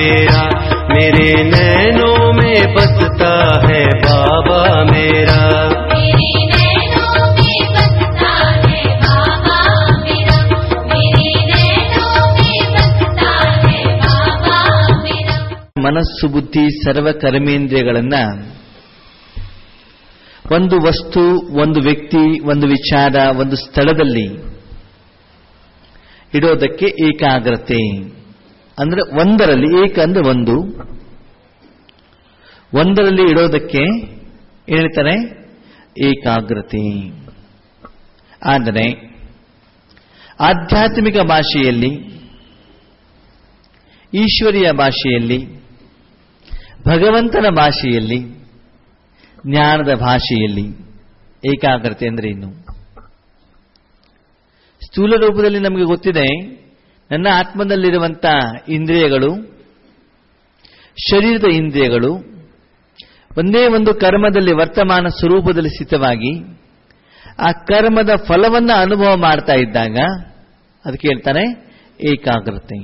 मेरा मेरे नैनों में बसता है बाबा मेरा मेरे नैनों में बसता है बाबा मेरा मेरे नैनों में बसता है बाबा मेरा ಮನಸ್ಸು ಬುದ್ಧಿ ಸರ್ವ ಕರ್ಮೇಂದ್ರಿಯಗಳನ್ನ ಒಂದು ವಸ್ತು ಒಂದು ವ್ಯಕ್ತಿ ಒಂದು ವಿಚಾರ ಒಂದು ಸ್ಥಳದಲ್ಲಿ ಇಡೋದಕ್ಕೆ ಏಕಾಗ್ರತೆ ಅಂದ್ರೆ ಒಂದರಲ್ಲಿ ಏಕ ಅಂದ್ರೆ ಒಂದು ಒಂದರಲ್ಲಿ ಇಡೋದಕ್ಕೆ ಏನ್ ಹೇಳ್ತಾರೆ ಏಕಾಗ್ರತೆ ಆದರೆ ಆಧ್ಯಾತ್ಮಿಕ ಭಾಷೆಯಲ್ಲಿ ಈಶ್ವರಿಯ ಭಾಷೆಯಲ್ಲಿ ಭಗವಂತನ ಭಾಷೆಯಲ್ಲಿ ಜ್ಞಾನದ ಭಾಷೆಯಲ್ಲಿ ಏಕಾಗ್ರತೆ ಅಂದ್ರೆ ಏನು ಸ್ಥೂಲ ರೂಪದಲ್ಲಿ ನಮಗೆ ಗೊತ್ತಿದೆ ನನ್ನ ಆತ್ಮದಲ್ಲಿರುವಂಥ ಇಂದ್ರಿಯಗಳು ಶರೀರದ ಇಂದ್ರಿಯಗಳು ಒಂದೇ ಒಂದು ಕರ್ಮದಲ್ಲಿ ವರ್ತಮಾನ ಸ್ವರೂಪದಲ್ಲಿ ಸ್ಥಿತವಾಗಿ ಆ ಕರ್ಮದ ಫಲವನ್ನು ಅನುಭವ ಮಾಡ್ತಾ ಇದ್ದಾಗ ಅದಕ್ಕೆ ಹೇಳ್ತಾರೆ ಏಕಾಗ್ರತೆ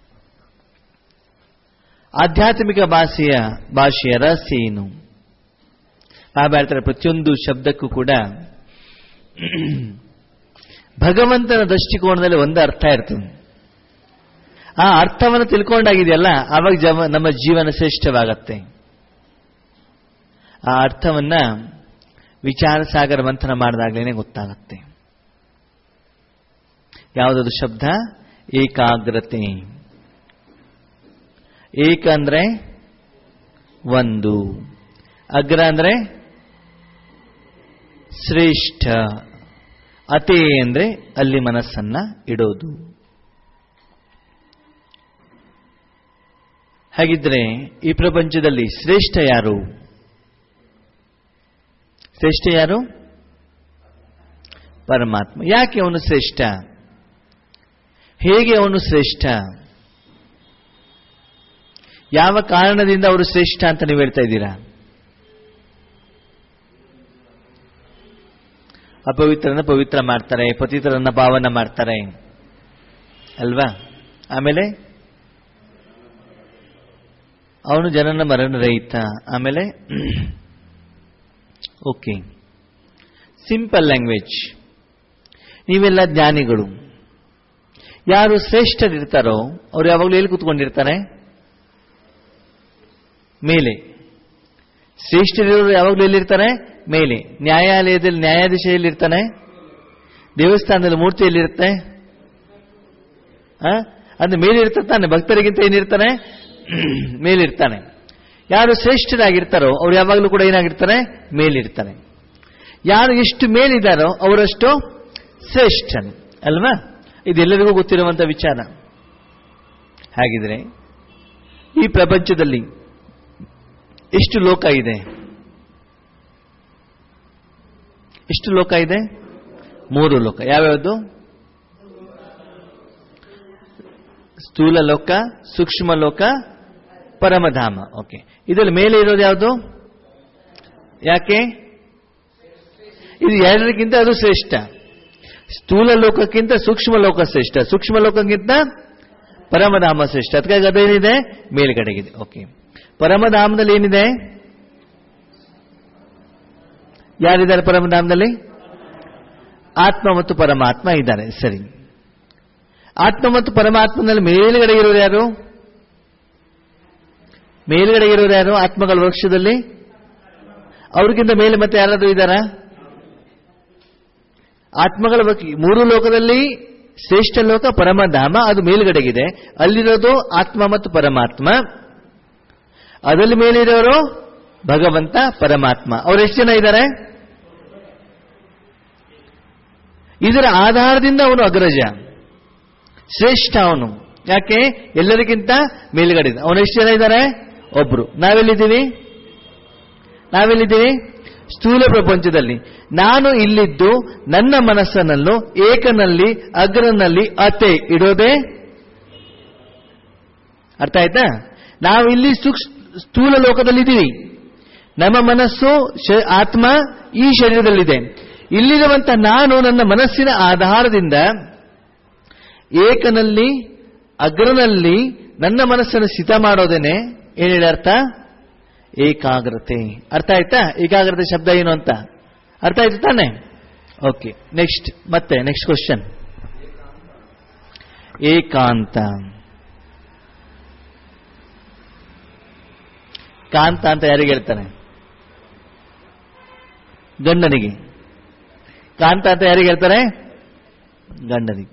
ಆಧ್ಯಾತ್ಮಿಕ ಭಾಷೆಯ ಭಾಷೆಯ ರಹಸ್ಯ ಏನು ಬಾಬಾ ಹೇಳ್ತಾರೆ ಪ್ರತಿಯೊಂದು ಶಬ್ದಕ್ಕೂ ಕೂಡ ಭಗವಂತನ ದೃಷ್ಟಿಕೋನದಲ್ಲಿ ಒಂದು ಅರ್ಥ ಇರ್ತದೆ ಆ ಅರ್ಥವನ್ನು ತಿಳ್ಕೊಂಡಾಗಿದೆಯಲ್ಲ ಆವಾಗ ಜವ ನಮ್ಮ ಜೀವನ ಶ್ರೇಷ್ಠವಾಗತ್ತೆ ಆ ಅರ್ಥವನ್ನ ವಿಚಾರ ಸಾಗರ ಮಂಥನ ಮಾಡಿದಾಗಲೇ ಗೊತ್ತಾಗತ್ತೆ ಯಾವುದದು ಶಬ್ದ ಏಕಾಗ್ರತೆ ಏಕ ಅಂದ್ರೆ ಒಂದು ಅಗ್ರ ಅಂದ್ರೆ ಶ್ರೇಷ್ಠ ಅತೆ ಅಂದ್ರೆ ಅಲ್ಲಿ ಮನಸ್ಸನ್ನ ಇಡೋದು ಹಾಗಿದ್ರೆ ಈ ಪ್ರಪಂಚದಲ್ಲಿ ಶ್ರೇಷ್ಠ ಯಾರು ಶ್ರೇಷ್ಠ ಯಾರು ಪರಮಾತ್ಮ ಯಾಕೆ ಅವನು ಶ್ರೇಷ್ಠ ಹೇಗೆ ಅವನು ಶ್ರೇಷ್ಠ ಯಾವ ಕಾರಣದಿಂದ ಅವರು ಶ್ರೇಷ್ಠ ಅಂತ ನೀವು ಹೇಳ್ತಾ ಇದ್ದೀರಾ ಅಪವಿತ್ರನ ಪವಿತ್ರ ಮಾಡ್ತಾರೆ ಪತಿತರನ್ನ ಪಾವನ ಮಾಡ್ತಾರೆ ಅಲ್ವಾ ಆಮೇಲೆ ಅವನು ಜನನ ಮರಣ ರಹಿತ ಆಮೇಲೆ ಓಕೆ ಸಿಂಪಲ್ ಲ್ಯಾಂಗ್ವೇಜ್ ನೀವೆಲ್ಲ ಜ್ಞಾನಿಗಳು ಯಾರು ಶ್ರೇಷ್ಠರಿರ್ತಾರೋ ಅವ್ರು ಯಾವಾಗಲೂ ಎಲ್ಲಿ ಕೂತ್ಕೊಂಡಿರ್ತಾರೆ ಮೇಲೆ ಶ್ರೇಷ್ಠರಿರೋರು ಯಾವಾಗಲೂ ಎಲ್ಲಿರ್ತಾರೆ ಮೇಲೆ ನ್ಯಾಯಾಲಯದಲ್ಲಿ ನ್ಯಾಯಾಧೀಶ ಎಲ್ಲಿರ್ತಾನೆ ದೇವಸ್ಥಾನದಲ್ಲಿ ಮೂರ್ತಿ ಎಲ್ಲಿರುತ್ತೆ ಆ? ಅಂದ್ರೆ ಮೇಲಿರ್ತಾರೆ ತಾನೆ ಭಕ್ತರಿಗಿಂತ ಏನಿರ್ತಾನೆ ಮೇಲಿರ್ತಾನೆ ಯಾರು ಶ್ರೇಷ್ಠರಾಗಿರ್ತಾರೋ ಅವ್ರು ಯಾವಾಗಲೂ ಕೂಡ ಏನಾಗಿರ್ತಾರೆ ಮೇಲಿರ್ತಾರೆ ಯಾರು ಎಷ್ಟು ಮೇಲಿದ್ದಾರೋ ಅವರಷ್ಟು ಶ್ರೇಷ್ಠನು ಅಲ್ವಾ ಇದೆಲ್ಲರಿಗೂ ಗೊತ್ತಿರುವಂತ ವಿಚಾರ ಹಾಗಿದ್ರೆ ಈ ಪ್ರಪಂಚದಲ್ಲಿ ಎಷ್ಟು ಲೋಕ ಇದೆ ಎಷ್ಟು ಲೋಕ ಇದೆ ಮೂರು ಲೋಕ ಯಾವ್ಯಾವುದು ಸ್ಥೂಲ ಲೋಕ ಸೂಕ್ಷ್ಮ ಲೋಕ ಪರಮಧಾಮ ಓಕೆ ಇದರಲ್ಲಿ ಮೇಲೆ ಇರೋದು ಯಾವುದು ಯಾಕೆ ಇದು ಎರಡರಿಗಿಂತ ಅದು ಶ್ರೇಷ್ಠ ಸ್ಥೂಲ ಲೋಕಕ್ಕಿಂತ ಸೂಕ್ಷ್ಮ ಲೋಕ ಶ್ರೇಷ್ಠ ಸೂಕ್ಷ್ಮ ಲೋಕಕ್ಕಿಂತ ಪರಮಧಾಮ ಶ್ರೇಷ್ಠ ಅದಕ್ಕಾಗಿ ಅದೇನಿದೆ ಮೇಲ್ಗಡೆಗಿದೆ ಓಕೆ ಪರಮಧಾಮದಲ್ಲಿ ಏನಿದೆ ಯಾರಿದ್ದಾರೆ ಪರಮಧಾಮದಲ್ಲಿ ಆತ್ಮ ಮತ್ತು ಪರಮಾತ್ಮ ಇದ್ದಾರೆ ಸರಿ ಆತ್ಮ ಮತ್ತು ಪರಮಾತ್ಮನಲ್ಲಿ ಮೇಲ್ಗಡೆ ಇರೋರು ಯಾರು ಮೇಲ್ಗಡೆ ಇರೋರು ಯಾರು ಆತ್ಮಗಳ ವೃಕ್ಷದಲ್ಲಿ ಅವ್ರಿಗಿಂತ ಮೇಲೆ ಮತ್ತೆ ಯಾರಾದ್ರೂ ಇದ್ದಾರಾ ಆತ್ಮಗಳ ಬಗ್ಗೆ ಮೂರು ಲೋಕದಲ್ಲಿ ಶ್ರೇಷ್ಠ ಲೋಕ ಪರಮಧಾಮ ಅದು ಮೇಲ್ಗಡೆಗಿದೆ ಅಲ್ಲಿರೋದು ಆತ್ಮ ಮತ್ತು ಪರಮಾತ್ಮ ಅದರಲ್ಲಿ ಮೇಲಿರೋರು ಭಗವಂತ ಪರಮಾತ್ಮ ಅವ್ರು ಎಷ್ಟು ಜನ ಇದ್ದಾರೆ ಇದರ ಆಧಾರದಿಂದ ಅವನು ಅಗ್ರಜ ಶ್ರೇಷ್ಠ ಅವನು ಯಾಕೆ ಎಲ್ಲರಿಗಿಂತ ಮೇಲ್ಗಡೆ ಇದೆ ಅವನು ಎಷ್ಟು ಜನ ಇದ್ದಾರೆ ಒಬ್ರು ನಾವೆಲ್ಲಿದ್ದೀವಿ ನಾವೆಲ್ಲಿದ್ದೀವಿ ಸ್ಥೂಲ ಪ್ರಪಂಚದಲ್ಲಿ ನಾನು ಇಲ್ಲಿದ್ದು ನನ್ನ ಮನಸ್ಸನ್ನು ಏಕನಲ್ಲಿ ಅಗ್ರನಲ್ಲಿ ಅತೆ ಇಡೋದೇ ಅರ್ಥ ಆಯ್ತಾ ನಾವು ಇಲ್ಲಿ ಸೂಕ್ಷ್ಮ ಸ್ಥೂಲ ಲೋಕದಲ್ಲಿದ್ದೀವಿ ನಮ್ಮ ಮನಸ್ಸು ಶ- ಆತ್ಮ ಈ ಶರೀರದಲ್ಲಿದೆ ಇಲ್ಲಿರುವಂತ ನಾನು ನನ್ನ ಮನಸ್ಸಿನ ಆಧಾರದಿಂದ ಏಕನಲ್ಲಿ ಅಗ್ರನಲ್ಲಿ ನನ್ನ ಮನಸ್ಸನ್ನು ಸ್ಥಿತ ಮಾಡೋದೇನೆ ಏನ್ ಹೇಳಿ ಅರ್ಥ ಏಕಾಗ್ರತೆ ಅರ್ಥ ಆಯ್ತಾ ಏಕಾಗ್ರತೆ ಶಬ್ದ ಏನು ಅಂತ ಅರ್ಥ ಆಯ್ತು ತಾನೆ ಓಕೆ ನೆಕ್ಸ್ಟ್ ಮತ್ತೆ ನೆಕ್ಸ್ಟ್ ಕ್ವಶನ್ ಏಕಾಂತ ಕಾಂತ ಅಂತ ಯಾರಿಗೆ ಹೇಳ್ತಾನೆ ಗಂಡನಿಗೆ ಕಾಂತ ಅಂತ ಯಾರಿಗೆ ಹೇಳ್ತಾರೆ ಗಂಡನಿಗೆ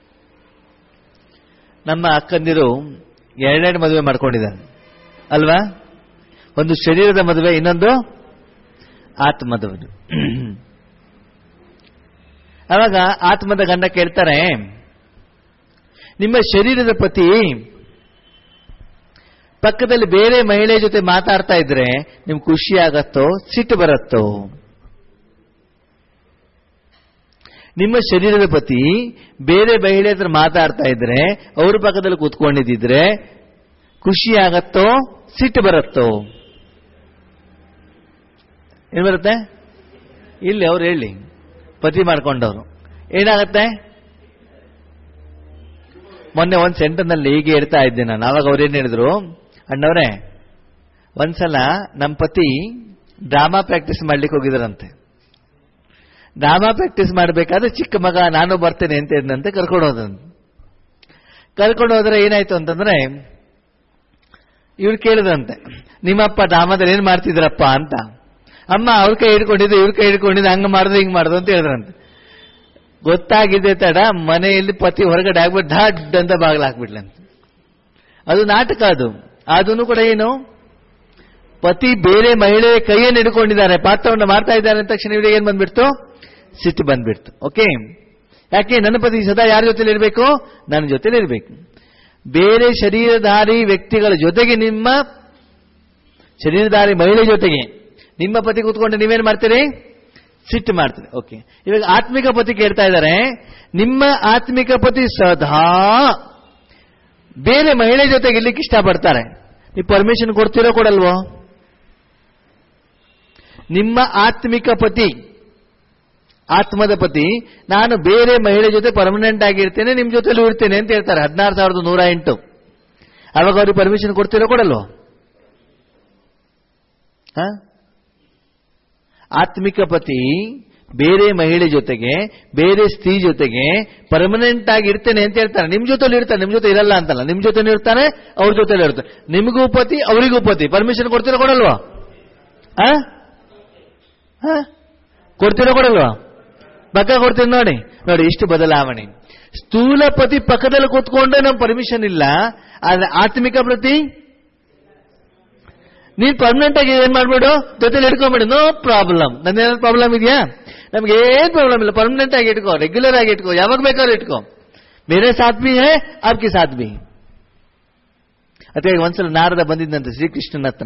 ನಮ್ಮ ಅಕ್ಕಂದಿರು ಎರಡೆರಡು ಮದುವೆ ಮಾಡ್ಕೊಂಡಿದ್ದಾರೆ ಅಲ್ವಾ ಒಂದು ಶರೀರದ ಮದುವೆ ಇನ್ನೊಂದು ಆತ್ಮದ ಅವಾಗ ಆತ್ಮದ ಗಂಡ ಕೇಳ್ತಾರೆ ನಿಮ್ಮ ಶರೀರದ ಪತಿ ಪಕ್ಕದಲ್ಲಿ ಬೇರೆ ಮಹಿಳೆ ಜೊತೆ ಮಾತಾಡ್ತಾ ಇದ್ರೆ ನಿಮ್ಗೆ ಖುಷಿ ಆಗತ್ತೋ ಸಿಟ್ಟು ಬರುತ್ತೋ ನಿಮ್ಮ ಶರೀರದ ಪತಿ ಬೇರೆ ಮಹಿಳೆ ಹತ್ರ ಮಾತಾಡ್ತಾ ಇದ್ರೆ ಅವ್ರ ಪಕ್ಕದಲ್ಲಿ ಕೂತ್ಕೊಂಡಿದ್ದಿದ್ರೆ ಖುಷಿ ಆಗತ್ತೋ ಸಿಟ್ಟು ಬರುತ್ತೋ ಏನ್ ಬರುತ್ತೆ ಇಲ್ಲಿ ಅವ್ರು ಹೇಳಿ ಪತಿ ಮಾಡ್ಕೊಂಡವ್ರು ಏನಾಗತ್ತೆ ಮೊನ್ನೆ ಒಂದ್ ಸೆಂಟರ್ನಲ್ಲಿ ಹೀಗೆ ಇಡ್ತಾ ಇದ್ದೆ ನಾನು ಅವಾಗ ಅವ್ರೇನ್ ಹೇಳಿದ್ರು ಅಣ್ಣವ್ರೆ ಒಂದ್ಸಲ ನಮ್ಮ ಪತಿ ಡ್ರಾಮಾ ಪ್ರಾಕ್ಟೀಸ್ ಮಾಡ್ಲಿಕ್ಕೆ ಹೋಗಿದ್ರಂತೆ ಡ್ರಾಮಾ ಪ್ರಾಕ್ಟೀಸ್ ಮಾಡಬೇಕಾದ್ರೆ ಚಿಕ್ಕ ಮಗ ನಾನು ಬರ್ತೇನೆ ಅಂತ ಇದ್ದಂತೆ ಕರ್ಕೊಂಡು ಹೋದಂತೆ ಕರ್ಕೊಂಡು ಹೋದ್ರೆ ಏನಾಯ್ತು ಅಂತಂದ್ರೆ ಇವ್ರು ಕೇಳಿದಂತೆ ನಿಮ್ಮಪ್ಪ ಡ್ರಾಮಾದಲ್ಲಿ ಏನ್ ಮಾಡ್ತಿದ್ರಪ್ಪ ಅಂತ ಅಮ್ಮ ಅವ್ರ ಕೈ ಹಿಡ್ಕೊಂಡಿದ್ದು ಇವ್ರ ಕೈ ಹಿಡ್ಕೊಂಡಿದ್ದು ಹಂಗ ಮಾಡಿದ್ರು ಹಿಂಗ್ ಮಾಡುದು ಅಂತ ಹೇಳಿದ್ರಂತೆ ಗೊತ್ತಾಗಿದೆ ತಡ ಮನೆಯಲ್ಲಿ ಪತಿ ಹೊರಗಡೆ ಆಗ್ಬಿಟ್ಟು ಢಡ್ ಅಂತ ಬಾಗಿಲು ಹಾಕ್ಬಿಡ್ಲಂತೆ ಅದು ನಾಟಕ ಅದು ಅದನ್ನು ಕೂಡ ಏನು ಪತಿ ಬೇರೆ ಮಹಿಳೆಯ ಕೈಯನ್ನು ಹಿಡ್ಕೊಂಡಿದ್ದಾರೆ ಪಾತ್ರವನ್ನು ಮಾಡ್ತಾ ಇದ್ದಾರೆ ಅಂದ ತಕ್ಷಣ ಇವರಿಗೆ ಏನ್ ಬಂದ್ಬಿಡ್ತು ಸಿಟ್ಟು ಬಂದ್ಬಿಡ್ತು ಓಕೆ ಯಾಕೆ ನನ್ನ ಪತಿ ಸದಾ ಯಾರ ಜೊತೆಲಿ ಇರಬೇಕು ನನ್ನ ಜೊತೆಲಿ ಇರಬೇಕು ಬೇರೆ ಶರೀರಧಾರಿ ವ್ಯಕ್ತಿಗಳ ಜೊತೆಗೆ ನಿಮ್ಮ ಶರೀರಧಾರಿ ಮಹಿಳೆ ಜೊತೆಗೆ ನಿಮ್ಮ ಪತಿ ಕೂತ್ಕೊಂಡು ನೀವೇನ್ ಮಾಡ್ತೀರಿ ಸಿಟ್ಟು ಮಾಡ್ತೀರಿ ಓಕೆ ಇವಾಗ ಆತ್ಮಿಕ ಪತಿ ಕೇಳ್ತಾ ಇದ್ದಾರೆ ನಿಮ್ಮ ಆತ್ಮಿಕ ಪತಿ ಸದಾ ಬೇರೆ ಮಹಿಳೆ ಜೊತೆಗೆ ಇರ್ಲಿಕ್ಕೆ ಇಷ್ಟಪಡ್ತಾರೆ ನೀವು ಪರ್ಮಿಷನ್ ಕೊಡ್ತೀರೋ ಕೊಡಲ್ವೋ ನಿಮ್ಮ ಆತ್ಮಿಕ ಪತಿ ಆತ್ಮದ ಪತಿ ನಾನು ಬೇರೆ ಮಹಿಳೆ ಜೊತೆ ಪರ್ಮನೆಂಟ್ ಆಗಿರ್ತೇನೆ ನಿಮ್ ಜೊತೆಲೂ ಇರ್ತೇನೆ ಅಂತ ಹೇಳ್ತಾರೆ ಹದಿನಾರು ಸಾವಿರದ ನೂರ ಎಂಟು ಅವಾಗ ಅವ್ರಿಗೆ ಪರ್ಮಿಷನ್ ಕೊಡ್ತೀರೋ ಕೊಡಲ್ವೋ ಹ? ಆತ್ಮಿಕ ಪತಿ ಬೇರೆ ಮಹಿಳೆ ಜೊತೆಗೆ ಬೇರೆ ಸ್ತ್ರೀ ಜೊತೆಗೆ ಪರ್ಮನೆಂಟ್ ಆಗಿ ಇರ್ತೇನೆ ಅಂತ ಹೇಳ್ತಾನೆ ನಿಮ್ ಜೊತೆಲಿ ಇರ್ತಾನೆ ನಿಮ್ ಜೊತೆ ಇರಲ್ಲ ಅಂತಲ್ಲ ನಿಮ್ ಜೊತೆ ಇರ್ತಾನೆ ಅವ್ರ ಜೊತೆಲಿ ಇರ್ತಾನೆ ನಿಮಗೂ ಪತಿ ಅವರಿಗೂ ಪತಿ ಪರ್ಮಿಷನ್ ಕೊಡ್ತೀರೋ ಕೊಡಲ್ವಾ ಆ? ಆ? ಕೊಡ್ತೀರೋ ಕೊಡಲ್ವಾ ಪಕ್ಕ ಕೊಡ್ತೀನಿ ನೋಡಿ ನೋಡಿ ಇಷ್ಟು ಬದಲಾವಣೆ ಸ್ಥೂಲ ಪತಿ ಪಕ್ಕದಲ್ಲಿ ಕೂತ್ಕೊಂಡ್ರೆ ನಮ್ ಪರ್ಮಿಷನ್ ಇಲ್ಲ ಆದ್ರೆ ಆತ್ಮಿಕ ಪ್ರತಿ ನೀನ್ ಪರ್ಮನೆಂಟ್ ಆಗಿ ಏನ್ ಮಾಡ್ಬಿಡು ಜೊತೆಲಿ ಇಟ್ಕೊಂಡ್ಬಿಡು ನೋ ಪ್ರಾಬ್ಲಮ್ ನಂದೇನಾದ್ರು ಪ್ರಾಬ್ಲಮ್ ಇದೆಯಾ ನಮ್ಗೆ ಏನ್ ಪ್ರಾಬ್ಲಮ್ ಇಲ್ಲ ಪರ್ಮನೆಂಟ್ ಆಗಿ ಇಟ್ಕೋ ರೆಗ್ಯುಲರ್ ಆಗಿ ಇಟ್ಕೋ ಯಾವಾಗ ಬೇಕಾದ್ರೂ ಇಟ್ಕೋ ಮೇರೆ ಸಾಥ್ ಭಿ ಹೇ ಆಪ್ಕಿ ಸಾಥ್ ಭಿ ಅಥವಾ ಒಂದ್ಸಲ ನಾರದ ಬಂದಿದ್ದಂತೆ ಶ್ರೀಕೃಷ್ಣನ ಹತ್ರ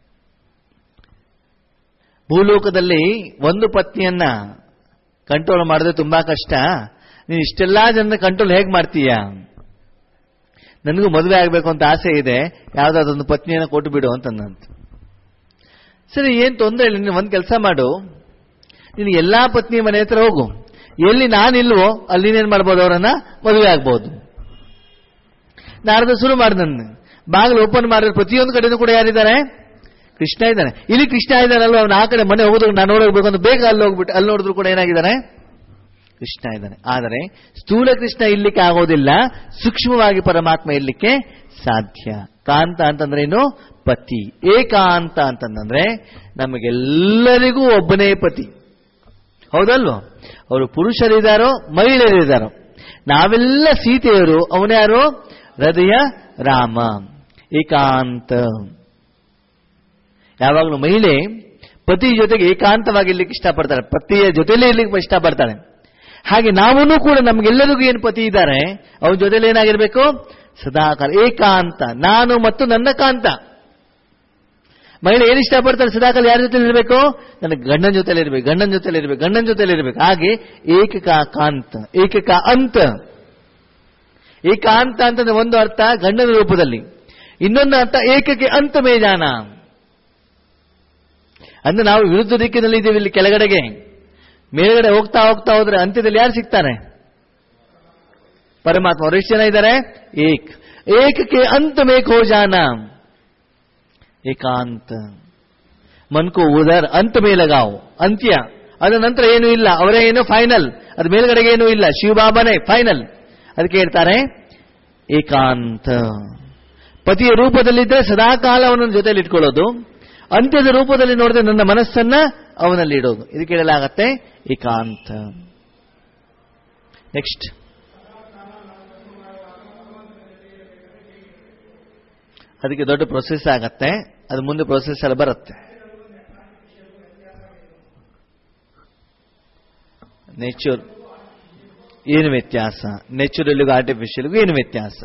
ಭೂಲೋಕದಲ್ಲಿ ಒಂದು ಪತ್ನಿಯನ್ನ ಕಂಟ್ರೋಲ್ ಮಾಡಿದ್ರೆ ತುಂಬಾ ಕಷ್ಟ ನೀನು ಇಷ್ಟೆಲ್ಲಾ ಜನ ಕಂಟ್ರೋಲ್ ಹೇಗ್ ಮಾಡ್ತೀಯ ನನಗೂ ಮದುವೆ ಆಗ್ಬೇಕು ಅಂತ ಆಸೆ ಇದೆ ಯಾವ್ದಾದೊಂದು ಪತ್ನಿಯನ್ನ ಕೊಟ್ಟು ಬಿಡು ಅಂತಂದಂತ ಸರಿ ಏನ್ ತೊಂದರೆ ಇಲ್ಲ ನೀನು ಒಂದ್ ಕೆಲಸ ಮಾಡು ನೀನು ಎಲ್ಲಾ ಪತ್ನಿ ಮನೆ ಹತ್ರ ಹೋಗು ಎಲ್ಲಿ ನಾನಿಲ್ವೋ ಅಲ್ಲಿ ನೀನೇನ್ ಮಾಡ್ಬೋದು ಅವರನ್ನ ಮದುವೆ ಆಗ್ಬೋದು ನಾರದ ಶುರು ಮಾಡಿದ ಬಾಗಿಲು ಓಪನ್ ಮಾಡಿದ್ರೆ ಪ್ರತಿಯೊಂದು ಕಡೆನೂ ಕೂಡ ಯಾರಿದ್ದಾರೆ ಕೃಷ್ಣ ಇದ್ದಾನೆ ಇಲ್ಲಿ ಕೃಷ್ಣ ಇದ್ದಾನಲ್ವ ಅವ್ನು ಆ ಕಡೆ ಮನೆ ಹೋಗೋದು ನಾನು ನೋಡೋಗ್ಬೇಕು ಅಂತ ಬೇಗ ಅಲ್ಲಿ ಹೋಗ್ಬಿಟ್ಟು ಅಲ್ಲಿ ನೋಡಿದ್ರು ಕೂಡ ಏನಾಗಿದ್ದಾನೆ ಕೃಷ್ಣ ಇದ್ದಾನೆ ಆದರೆ ಸ್ಥೂಲ ಕೃಷ್ಣ ಇರ್ಲಿಕ್ಕೆ ಆಗೋದಿಲ್ಲ ಸೂಕ್ಷ್ಮವಾಗಿ ಪರಮಾತ್ಮ ಇರ್ಲಿಕ್ಕೆ ಸಾಧ್ಯ ಕಾಂತ ಅಂತಂದ್ರೆ ಏನು ಪತಿ ಏಕಾಂತ ಅಂತಂದ್ರೆ ನಮಗೆಲ್ಲರಿಗೂ ಒಬ್ಬನೇ ಪತಿ ಹೌದಲ್ವೋ ಅವರು ಪುರುಷರಿದ್ದಾರೋ ಮಹಿಳೆಯರಿದ್ದಾರೋ ನಾವೆಲ್ಲ ಸೀತೆಯರು ಅವನ್ಯಾರು ಹೃದಯ ರಾಮ ಏಕಾಂತ ಯಾವಾಗಲೂ ಮಹಿಳೆ ಪತಿ ಜೊತೆಗೆ ಏಕಾಂತವಾಗಿ ಇರ್ಲಿಕ್ಕೆ ಇಷ್ಟಪಡ್ತಾಳೆ ಪತಿಯ ಜೊತೆಲೇ ಇರ್ಲಿಕ್ಕೆ ಇಷ್ಟಪಡ್ತಾಳೆ ಹಾಗೆ ನಾವೂ ಕೂಡ ನಮ್ಗೆಲ್ಲರಿಗೂ ಏನು ಪತಿ ಇದ್ದಾರೆ ಅವನ ಜೊತೆಲಿ ಏನಾಗಿರ್ಬೇಕು ಸದಾಕಾಲ ಏಕಾಂತ ನಾನು ಮತ್ತು ನನ್ನ ಕಾಂತ ಮಹಿಳೆ ಏನು ಇಷ್ಟಪಡ್ತಾಳೆ ಸದಾಕಾಲ ಯಾರ ಜೊತೆ ಇರಬೇಕು ನನ್ನ ಗಂಡನ ಜೊತೆಲಿ ಇರ್ಬೇಕು ಗಂಡನ ಜೊತೆಲಿ ಇರ್ಬೇಕು ಗಂಡನ ಜೊತೆಲಿ ಇರ್ಬೇಕು ಹಾಗೆ ಏಕಕ ಕಾಂತ ಏಕಕ ಅಂತ ಏಕಾಂತ ಅಂತಂದ್ರೆ ಒಂದು ಅರ್ಥ ಗಂಡನ ರೂಪದಲ್ಲಿ ಇನ್ನೊಂದು ಅರ್ಥ ಏಕಕ್ಕೆ ಅಂತ ಮೇಜಾನ ಅಂದ್ರೆ ನಾವು ವಿರುದ್ಧ ದಿಕ್ಕಿನಲ್ಲಿ ಇದ್ದೀವಿ ಇಲ್ಲಿ ಕೆಳಗಡೆಗೆ ಮೇಲ್ಗಡೆ ಹೋಗ್ತಾ ಹೋಗ್ತಾ ಹೋದ್ರೆ ಅಂತ್ಯದಲ್ಲಿ ಯಾರು ಸಿಗ್ತಾನೆ ಪರಮಾತ್ಮ ಅವರು ಎಷ್ಟು ಜನ ಇದ್ದಾರೆ ಏಕ್ एक के अंत में खो जाना ಏಕಾಂತ मन को उधर अंत में लगाओ ಅಂತ್ಯ ಅದ ನಂತರ ಏನೂ ಇಲ್ಲ ಅವರೇ ಏನು ಫೈನಲ್ ಅದ ಮೇಲ್ಗಡೆಗೆ ಏನೂ ಇಲ್ಲ ಶಿವಬಾಬಾನೇ ಫೈನಲ್ ಅದಕ್ಕೆ ಹೇಳ್ತಾರೆ ಏಕಾಂತ ಪತಿಯ ರೂಪದಲ್ಲಿದ್ದರೆ ಸದಾಕಾಲ ಅವನ ಜೊತೆಯಲ್ಲಿ ಇಟ್ಕೊಳ್ಳೋದು ಅಂತ್ಯದ ರೂಪದಲ್ಲಿ ನೋಡಿದ್ರೆ ನನ್ನ ಮನಸ್ಸನ್ನ ಅವನಲ್ಲಿ ಇಡೋದು ಇದಕ್ಕೆ ಹೇಳಲಾಗತ್ತೆ ಏಕಾಂತ ನೆಕ್ಸ್ಟ್ ಅದಕ್ಕೆ ದೊಡ್ಡ ಪ್ರೊಸೆಸ್ ಆಗತ್ತೆ ಅದು ಮುಂದೆ ಪ್ರೊಸೆಸ್ ಎಲ್ಲ ಬರುತ್ತೆ ನೇಚರ್ ಏನು ವ್ಯತ್ಯಾಸ ನ್ಯಾಚುರಲ್ಗೂ ಆರ್ಟಿಫಿಷಿಯಲ್ಗೂ ಏನು ವ್ಯತ್ಯಾಸ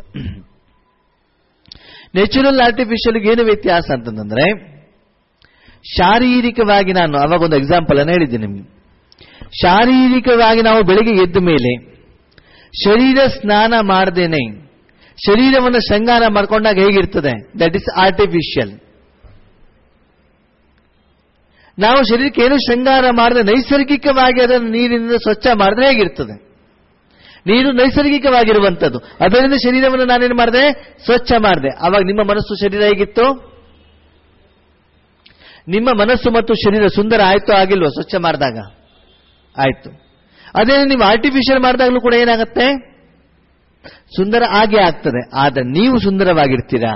ನ್ಯಾಚುರಲ್ ಆರ್ಟಿಫಿಷಿಯಲ್ಗೆ ಏನು ವ್ಯತ್ಯಾಸ ಅಂತಂದ್ರೆ ಶಾರೀರಿಕವಾಗಿ ನಾನು ಅವಾಗ ಒಂದು ಎಕ್ಸಾಂಪಲ್ ಅನ್ನು ಹೇಳಿದ್ದೆ ನಿಮ್ಗೆ ಶಾರೀರಿಕವಾಗಿ ನಾವು ಬೆಳಿಗ್ಗೆ ಎದ್ದ ಮೇಲೆ ಶರೀರ ಸ್ನಾನ ಮಾಡದೇನೆ ಶರೀರವನ್ನು ಶೃಂಗಾರ ಮಾಡ್ಕೊಂಡಾಗ ಹೇಗಿರ್ತದೆ ದಟ್ ಇಸ್ ಆರ್ಟಿಫಿಷಿಯಲ್ ನಾವು ಶರೀರಕ್ಕೆ ಏನು ಶೃಂಗಾರ ಮಾಡದೆ ನೈಸರ್ಗಿಕವಾಗಿ ಅದನ್ನು ನೀರಿನಿಂದ ಸ್ವಚ್ಛ ಮಾಡಿದ್ರೆ ಹೇಗಿರ್ತದೆ ನೀರು ನೈಸರ್ಗಿಕವಾಗಿರುವಂಥದ್ದು ಅದರಿಂದ ಶರೀರವನ್ನು ನಾನೇನು ಮಾಡಿದೆ ಸ್ವಚ್ಛ ಮಾಡಿದೆ ಆವಾಗ ನಿಮ್ಮ ಮನಸ್ಸು ಶರೀರ ಹೇಗಿತ್ತು ನಿಮ್ಮ ಮನಸ್ಸು ಮತ್ತು ಶರೀರ ಸುಂದರ ಆಯ್ತು ಆಗಿಲ್ವೋ ಸ್ವಚ್ಛ ಮಾಡಿದಾಗ ಆಯ್ತು ಅದೇ ನೀವು ಆರ್ಟಿಫಿಷಿಯಲ್ ಮಾಡಿದಾಗಲೂ ಕೂಡ ಏನಾಗುತ್ತೆ ಸುಂದರ ಆಗೇ ಆಗ್ತದೆ ಆದ್ರೆ ನೀವು ಸುಂದರವಾಗಿರ್ತೀರಾ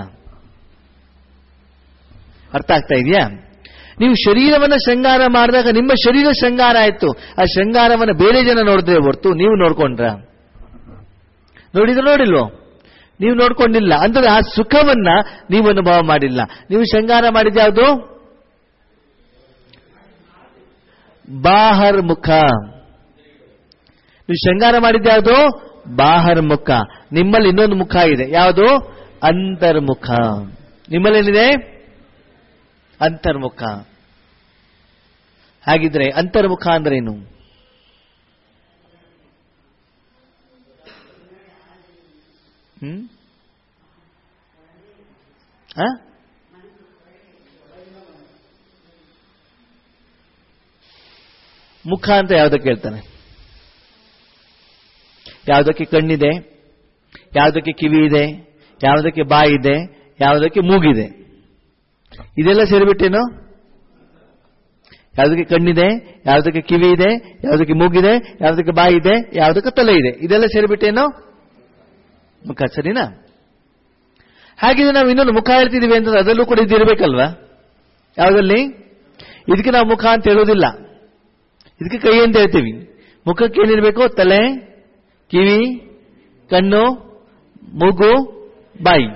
ಅರ್ಥ ಆಗ್ತಾ ಇದೆಯಾ ನೀವು ಶರೀರವನ್ನ ಶೃಂಗಾರ ಮಾಡಿದಾಗ ನಿಮ್ಮ ಶರೀರ ಶೃಂಗಾರ ಆಯ್ತು ಆ ಶೃಂಗಾರವನ್ನ ಬೇರೆ ಜನ ನೋಡಿದ್ರೆ ಹೊರ್ತು ನೀವು ನೋಡ್ಕೊಂಡ್ರ ನೋಡಿದ್ರೆ ನೋಡಿಲ್ವೋ ನೀವು ನೋಡ್ಕೊಂಡಿಲ್ಲ ಅಂದ್ರೆ ಆ ಸುಖವನ್ನ ನೀವು ಅನುಭವ ಮಾಡಿಲ್ಲ ನೀವು ಶೃಂಗಾರ ಮಾಡಿದ ಯಾವುದು ಬಾಹರ್ ಮುಖ ನೀವು ಶೃಂಗಾರ ಮಾಡಿದ ಯಾವುದು ಬಾಹರ್ ಮುಖ ನಿಮ್ಮಲ್ಲಿ ಇನ್ನೊಂದು ಮುಖ ಇದೆ ಯಾವುದು ಅಂತರ್ಮುಖ ನಿಮ್ಮಲ್ಲಿ ಏನಿದೆ ಅಂತರ್ಮುಖ ಹಾಗಿದ್ರೆ ಅಂತರ್ಮುಖ ಅಂದ್ರೇನು ಹ್ಮ್ ಆ? ಮುಖ ಅಂತ ಯಾವುದಕ್ಕೆ ಹೇಳ್ತಾನೆ ಯಾವುದಕ್ಕೆ ಕಣ್ಣಿದೆ ಯಾವುದಕ್ಕೆ ಕಿವಿ ಇದೆ ಯಾವುದಕ್ಕೆ ಬಾಯಿ ಇದೆ ಯಾವುದಕ್ಕೆ ಮೂಗಿದೆ ಇದೆಲ್ಲ ಸೇರಿಬಿಟ್ಟೇನು ಯಾವುದಕ್ಕೆ ಕಣ್ಣಿದೆ ಯಾವುದಕ್ಕೆ ಕಿವಿ ಇದೆ ಯಾವುದಕ್ಕೆ ಮೂಗಿದೆ ಯಾವುದಕ್ಕೆ ಬಾಯಿ ಇದೆ ಯಾವುದಕ್ಕೆ ತಲೆ ಇದೆ ಇದೆಲ್ಲ ಸೇರಿಬಿಟ್ಟೇನು ಮುಖ ಸರಿನಾ ಹಾಗಿದ್ರೆ ನಾವು ಇನ್ನೊಂದು ಮುಖ ಹೇಳ್ತಿದೀವಿ ಅಂತಂದ್ರೆ ಅದರಲ್ಲೂ ಕೂಡ ಇದಿರಬೇಕಲ್ವಾ ಯಾವುದಲ್ಲಿ ಇದಕ್ಕೆ ನಾವು ಮುಖ ಅಂತ ಹೇಳೋದಿಲ್ಲ ಇದಕ್ಕೆ ಕೈ ಅಂತ ಹೇಳ್ತೀವಿ ಮುಖಕ್ಕೆ ಏನಿರಬೇಕು ತಲೆ ಕಿವಿ ಕಣ್ಣು ಮೂಗು ಬಾಯಿ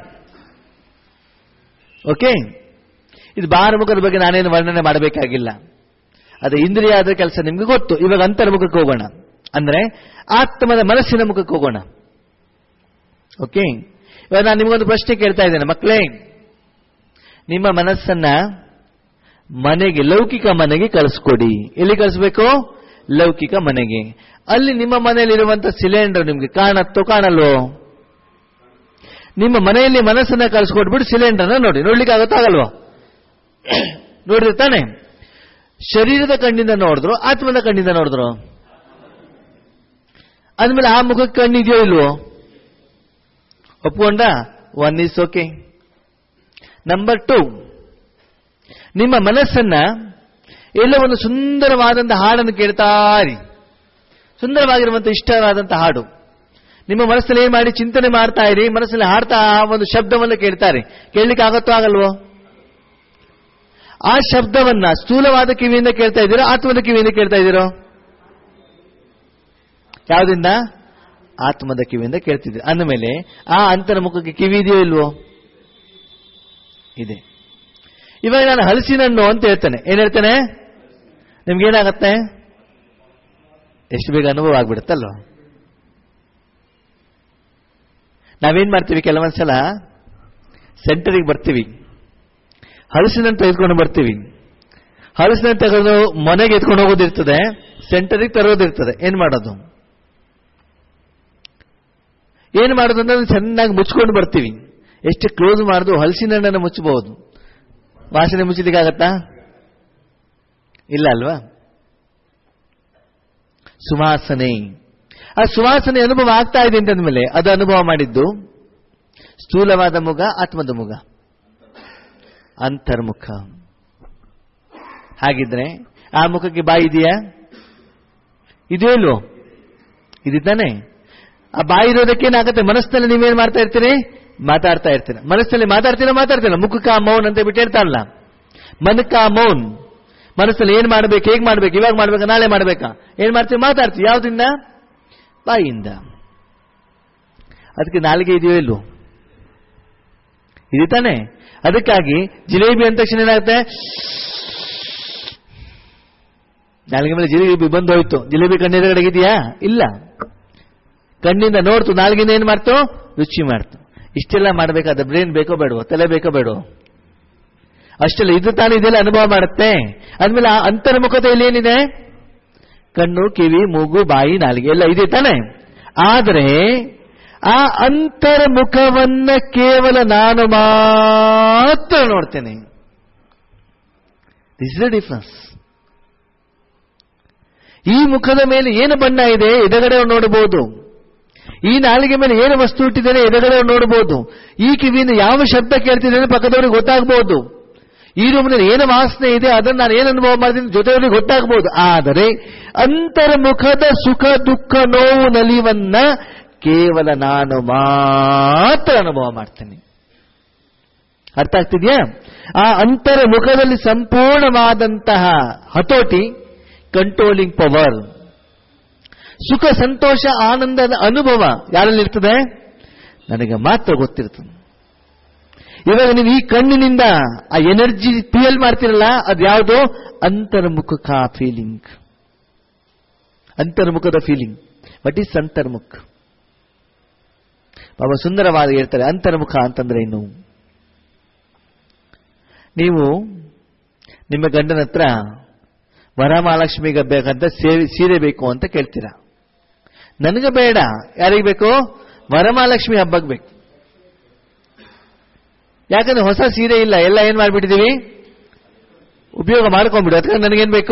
ಓಕೆ ಇದು ಬಾಹರ ಮುಖದ ಬಗ್ಗೆ ನಾನೇನು ವರ್ಣನೆ ಮಾಡಬೇಕಾಗಿಲ್ಲ ಅದು ಇಂದ್ರಿಯ ಆದ ಕೆಲಸ ನಿಮ್ಗೆ ಗೊತ್ತು ಇವಾಗ ಅಂತರ್ಮುಖಕ್ಕೆ ಹೋಗೋಣ ಅಂದ್ರೆ ಆತ್ಮದ ಮನಸ್ಸಿನ ಮುಖಕ್ಕೆ ಹೋಗೋಣ ಓಕೆ ಇವಾಗ ನಾನು ನಿಮಗೊಂದು ಪ್ರಶ್ನೆ ಕೇಳ್ತಾ ಇದ್ದೇನೆ ಮಕ್ಕಳೇ ನಿಮ್ಮ ಮನಸ್ಸನ್ನ ಮನೆಗೆ ಲೌಕಿಕ ಮನೆಗೆ ಕಳಿಸ್ಕೊಡಿ ಎಲ್ಲಿ ಕಳಿಸ್ಬೇಕು ಲೌಕಿಕ ಮನೆಗೆ ಅಲ್ಲಿ ನಿಮ್ಮ ಮನೆಯಲ್ಲಿರುವಂತ ಸಿಲಿಂಡರ್ ನಿಮ್ಗೆ ಕಾಣತ್ತೋ ಕಾಣಲ್ವೋ ನಿಮ್ಮ ಮನೆಯಲ್ಲಿ ಮನಸ್ಸನ್ನ ಕಳಿಸ್ಕೊಟ್ಬಿಟ್ಟು ಸಿಲಿಂಡರ್ನ ನೋಡಿ ನೋಡ್ಲಿಕ್ಕೆ ಆಗುತ್ತೋ ಆಗಲ್ವೋ ನೋಡ್ರಿ ತಾನೆ ಶರೀರದ ಕಣ್ಣಿಂದ ನೋಡಿದ್ರು ಆತ್ಮದ ಕಣ್ಣಿಂದ ನೋಡಿದ್ರು ಅಂದ್ಮೇಲೆ ಆ ಮುಖಕ್ಕೆ ಕಣ್ಣಿದೆಯೋ ಇಲ್ವೋ ಒಪ್ಕೊಂಡ one is okay number two ನಿಮ್ಮ ಮನಸ್ಸನ್ನ ಎಲ್ಲ ಒಂದು ಸುಂದರವಾದಂಥ ಹಾಡನ್ನು ಕೇಳ್ತಾ ಇರಿ ಸುಂದರವಾಗಿರುವಂಥ ಇಷ್ಟವಾದಂಥ ಹಾಡು ನಿಮ್ಮ ಮನಸ್ಸಲ್ಲಿ ಏನ್ ಮಾಡಿ ಚಿಂತನೆ ಮಾಡ್ತಾ ಇರಿ ಮನಸ್ಸಲ್ಲಿ ಹಾಡ್ತಾ ಆ ಒಂದು ಶಬ್ದವನ್ನು ಕೇಳ್ತಾರೆ ಕೇಳಲಿಕ್ಕೆ ಆಗತ್ತೋ ಆಗಲ್ವೋ ಆ ಶಬ್ದವನ್ನ ಸ್ಥೂಲವಾದ ಕಿವಿಯಿಂದ ಕೇಳ್ತಾ ಇದ್ದೀರೋ ಆತ್ಮದ ಕಿವಿಯಿಂದ ಕೇಳ್ತಾ ಇದ್ದೀರೋ ಯಾವುದಿಂದ ಆತ್ಮದ ಕಿವಿಯಿಂದ ಕೇಳ್ತಿದ್ದೀರಿ ಅಂದಮೇಲೆ ಆ ಅಂತರ್ಮುಖಕ್ಕೆ ಕಿವಿ ಇದೆಯೋ ಇಲ್ವೋ ಇದೆ ಇವಾಗ ನಾನು ಹಲಸಿನಣ್ಣು ಅಂತ ಹೇಳ್ತಾನೆ ಏನ್ ಹೇಳ್ತಾನೆ ನಿಮ್ಗೇನಾಗತ್ತೆ ಎಷ್ಟು ಬೇಗ ಅನುಭವ ಆಗ್ಬಿಡುತ್ತಲ್ವ ನಾವೇನ್ ಮಾಡ್ತೀವಿ ಕೆಲವೊಂದ್ಸಲ ಸೆಂಟರಿಗೆ ಬರ್ತೀವಿ ಹಲಸಿನನ್ನು ತೆಗೆದುಕೊಂಡು ಬರ್ತೀವಿ ಹಲಸಿನ ತೆಗೆದು ಮನೆಗೆ ಎತ್ಕೊಂಡು ಹೋಗೋದಿರ್ತದೆ ಸೆಂಟರಿಗೆ ತರೋದಿರ್ತದೆ ಏನ್ ಮಾಡೋದು ಏನ್ ಮಾಡೋದು ಅಂದ್ರೆ ಚೆನ್ನಾಗಿ ಮುಚ್ಕೊಂಡು ಬರ್ತೀವಿ ಎಷ್ಟು ಕ್ಲೋಸ್ ಮಾಡುದು ಹಲಸಿನ ಹಣ್ಣನ್ನು ಮುಚ್ಚಬಹುದು ವಾಸನೆ ಮುಚ್ಚಲಿಕ್ಕಾಗತ್ತಾ ಇಲ್ಲ ಅಲ್ವಾ ಸುವಾಸನೆ ಆ ಸುವಾಸನೆ ಅನುಭವ ಆಗ್ತಾ ಇದೆ ಅಂತಂದ್ಮೇಲೆ ಅದು ಅನುಭವ ಮಾಡಿದ್ದು ಸ್ಥೂಲವಾದ ಮುಖ ಆತ್ಮದ ಮುಖ ಅಂತರ್ಮುಖ ಹಾಗಿದ್ರೆ ಆ ಮುಖಕ್ಕೆ ಬಾಯಿ ಇದೆಯಾ ಇದೆಯೋ ಇಲ್ವೋ ಇದು ತಾನೆ ಆ ಬಾಯಿ ಇರೋದಕ್ಕೆ ಏನಾಗುತ್ತೆ ಮನಸ್ಸಿನಲ್ಲಿ ನೀವೇನ್ ಮಾಡ್ತಾ ಇರ್ತೀರಿ ಮಾತಾಡ್ತಾ ಇರ್ತೀರ ಮನಸ್ಸಲ್ಲಿ ಮಾತಾಡ್ತೀರಾ ಮಾತಾಡ್ತೀರ ಮುಖಕ್ಕ ಮೌನ್ ಅಂತ ಬಿಟ್ಟು ಹೇಳ್ತಾರಲ್ಲ ಮನಕ ಮೌನ್ ಮನಸ್ಸಲ್ಲಿ ಏನ್ ಮಾಡ್ಬೇಕು ಹೇಗ್ ಮಾಡ್ಬೇಕು ಇವಾಗ ಮಾಡ್ಬೇಕಾ ನಾಳೆ ಮಾಡ್ಬೇಕಾ ಏನ್ ಮಾಡ್ತೀವಿ ಮಾತಾಡ್ತೀವಿ ಯಾವ್ದ್ರಿಂದ ಬಾಯಿಯಿಂದ ಅದಕ್ಕೆ ನಾಲಿಗೆ ಇದೆಯೋ ಇಲ್ವೋ ಇದೆ ತಾನೆ ಅದಕ್ಕಾಗಿ ಜಿಲೇಬಿ ಅಂದ ತಕ್ಷಣ ಏನಾಗುತ್ತೆ ನಾಲಿಗೆ ಮೇಲೆ ಜಿಲೇಬಿ ಬಂದು ಹೋಯ್ತು ಜಿಲೇಬಿ ಕಣ್ಣೆದುರುಗಡೆ ಇದೆಯಾ ಇಲ್ಲ ಕಣ್ಣಿಂದ ನೋಡ್ತು ನಾಲ್ಗಿಂದ ಏನ್ ಮಾಡ್ತು ರುಚಿ ಮಾಡ್ತು ಇಷ್ಟೆಲ್ಲ ಮಾಡಬೇಕಾದ ಬ್ರೇನ್ ಬೇಕೋ ಬೇಡವೋ ತಲೆ ಬೇಕೋ ಬೇಡವೋ ಅಷ್ಟೆಲ್ಲ ಇದು ತಾನು ಇದೆಲ್ಲ ಅನುಭವ ಮಾಡುತ್ತೆ ಆದ್ಮೇಲೆ ಆ ಅಂತರ್ಮುಖತೆಯಲ್ಲಿ ಏನಿದೆ ಕಣ್ಣು ಕಿವಿ ಮೂಗು ಬಾಯಿ ನಾಲಿಗೆ ಎಲ್ಲ ಇದೆ ತಾನೆ ಆದರೆ ಆ ಅಂತರ್ಮುಖವನ್ನ ಕೇವಲ ನಾನು ಮಾತ್ರ ನೋಡ್ತೇನೆ ದಿಸ್ ಇಸ್ ದ ಡಿಫರೆನ್ಸ್ ಈ ಮುಖದ ಮೇಲೆ ಏನು ಬಣ್ಣ ಇದೆ ಎದುರುಗಡೆ ನೋಡಬಹುದು ಈ ನಾಲಿಗೆ ಮೇಲೆ ಏನು ವಸ್ತು ಇಟ್ಟಿದ್ದೇನೆ ಎದುರುಗಡೆ ನೋಡಬಹುದು ಈ ಕಿವಿಯಿಂದ ಯಾವ ಶಬ್ದ ಕೇಳ್ತಿದ್ದೇನೆ ಪಕ್ಕದವರಿಗೆ ಗೊತ್ತಾಗಬಹುದು ಈ ರೂಮಿನಲ್ಲಿ ಏನು ವಾಸನೆ ಇದೆ ಅದನ್ನು ನಾನು ಏನು ಅನುಭವ ಮಾಡ್ತೀನಿ ಜೊತೆಯವರಿಗೆ ಗೊತ್ತಾಗಬಹುದು ಆದರೆ ಅಂತರ್ಮುಖದ ಸುಖ ದುಃಖ ನೋವು ನಲಿವನ್ನ ಕೇವಲ ನಾನು ಮಾತ್ರ ಅನುಭವ ಮಾಡ್ತೇನೆ ಅರ್ಥ ಆಗ್ತಿದ್ಯಾ ಆ ಅಂತರ್ಮುಖದಲ್ಲಿ ಸಂಪೂರ್ಣವಾದಂತಹ ಹತೋಟಿ ಕಂಟ್ರೋಲಿಂಗ್ ಪವರ್ ಸುಖ ಸಂತೋಷ ಆನಂದದ ಅನುಭವ ಯಾರಲ್ಲಿರ್ತದೆ ನನಗೆ ಮಾತ್ರ ಗೊತ್ತಿರ್ತದೆ ಇವಾಗ ನೀವು ಈ ಕಣ್ಣಿನಿಂದ ಆ ಎನರ್ಜಿ ಫೀಲ್ ಮಾಡ್ತಿರಲ್ಲ ಅದು ಯಾವುದು ಅಂತರ್ಮುಖ ಫೀಲಿಂಗ್ ಅಂತರ್ಮುಖದ ಫೀಲಿಂಗ್ ವಟ್ ಈಸ್ ಅಂತರ್ಮುಖ ಬಾಬಾ ಸುಂದರವಾದ ಹೇಳ್ತಾರೆ ಅಂತರ್ಮುಖ ಅಂತಂದ್ರೆ ಏನು ನೀವು ನಿಮ್ಮ ಗಂಡನ ಹತ್ರ ವರಮಹಾಲಕ್ಷ್ಮಿಗೆ ಬೇಕಂತ ಸೇರಿ ಸೀರೆ ಬೇಕು ಅಂತ ಕೇಳ್ತೀರಾ ನನಗೆ ಬೇಡ ಯಾರಿಗೆ ಬೇಕು ವರಮಹಾಲಕ್ಷ್ಮಿ ಹಬ್ಬಕ್ಕೆ ಬೇಕು ಯಾಕಂದ್ರೆ ಹೊಸ ಸೀರೆ ಇಲ್ಲ ಎಲ್ಲ ಏನ್ ಮಾಡ್ಬಿಟ್ಟಿದೀವಿ ಉಪಯೋಗ ಮಾಡ್ಕೊಂಡ್ಬಿಡು ಅದಕ್ಕೆ ನನಗೇನ್ ಬೇಕು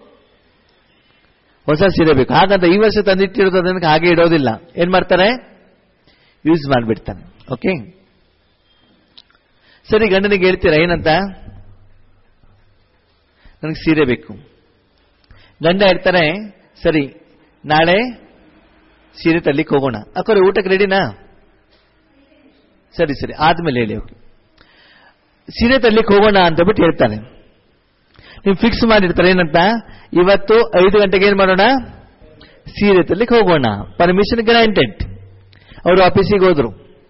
ಹೊಸ ಸೀರೆ ಬೇಕು ಹಾಗಂತ ಈ ವರ್ಷ ತಂದಿಟ್ಟಿರೋದು ಅದಕ್ಕೆ ಹಾಗೆ ಇಡೋದಿಲ್ಲ ಏನ್ ಮಾಡ್ತಾರೆ ಯೂಸ್ ಮಾಡಿಬಿಡ್ತಾನೆ ಓಕೆ ಸರಿ ಗಂಡನಿಗೆ ಹೇಳ್ತೀರಾ ಏನಂತ ನನಗೆ ಸೀರೆ ಬೇಕು ಗಂಡ ಹೇಳ್ತಾರೆ ಸರಿ ನಾಳೆ ಸೀರೆ ತರ್ಲಿಕ್ಕೆ ಹೋಗೋಣ ಅಕ್ಕವ್ರೆ ಊಟಕ್ಕೆ ರೆಡಿನಾ ಸರಿ ಸರಿ ಆದ್ಮೇಲೆ ಹೇಳಿ ಅವ್ರು ಸೀರೆ ತರ್ಲಿಕ್ಕೆ ಹೋಗೋಣ ಅಂತ ಬಿಟ್ಟು ಹೇಳ್ತಾನೆ ನೀವು ಫಿಕ್ಸ್ ಮಾಡಿರ್ತಾರೆ ಏನಂತ ಇವತ್ತು ಐದು ಗಂಟೆಗೆ ಏನ್ ಮಾಡೋಣ ಸೀರೆ ತರ್ಲಿಕ್ಕೆ ಹೋಗೋಣ ಪರ್ಮಿಷನ್ ಗ್ರಾಂಟೆಡ್ ಅವರು ಆಫೀಸಿಗೆ ಹೋದ್ರು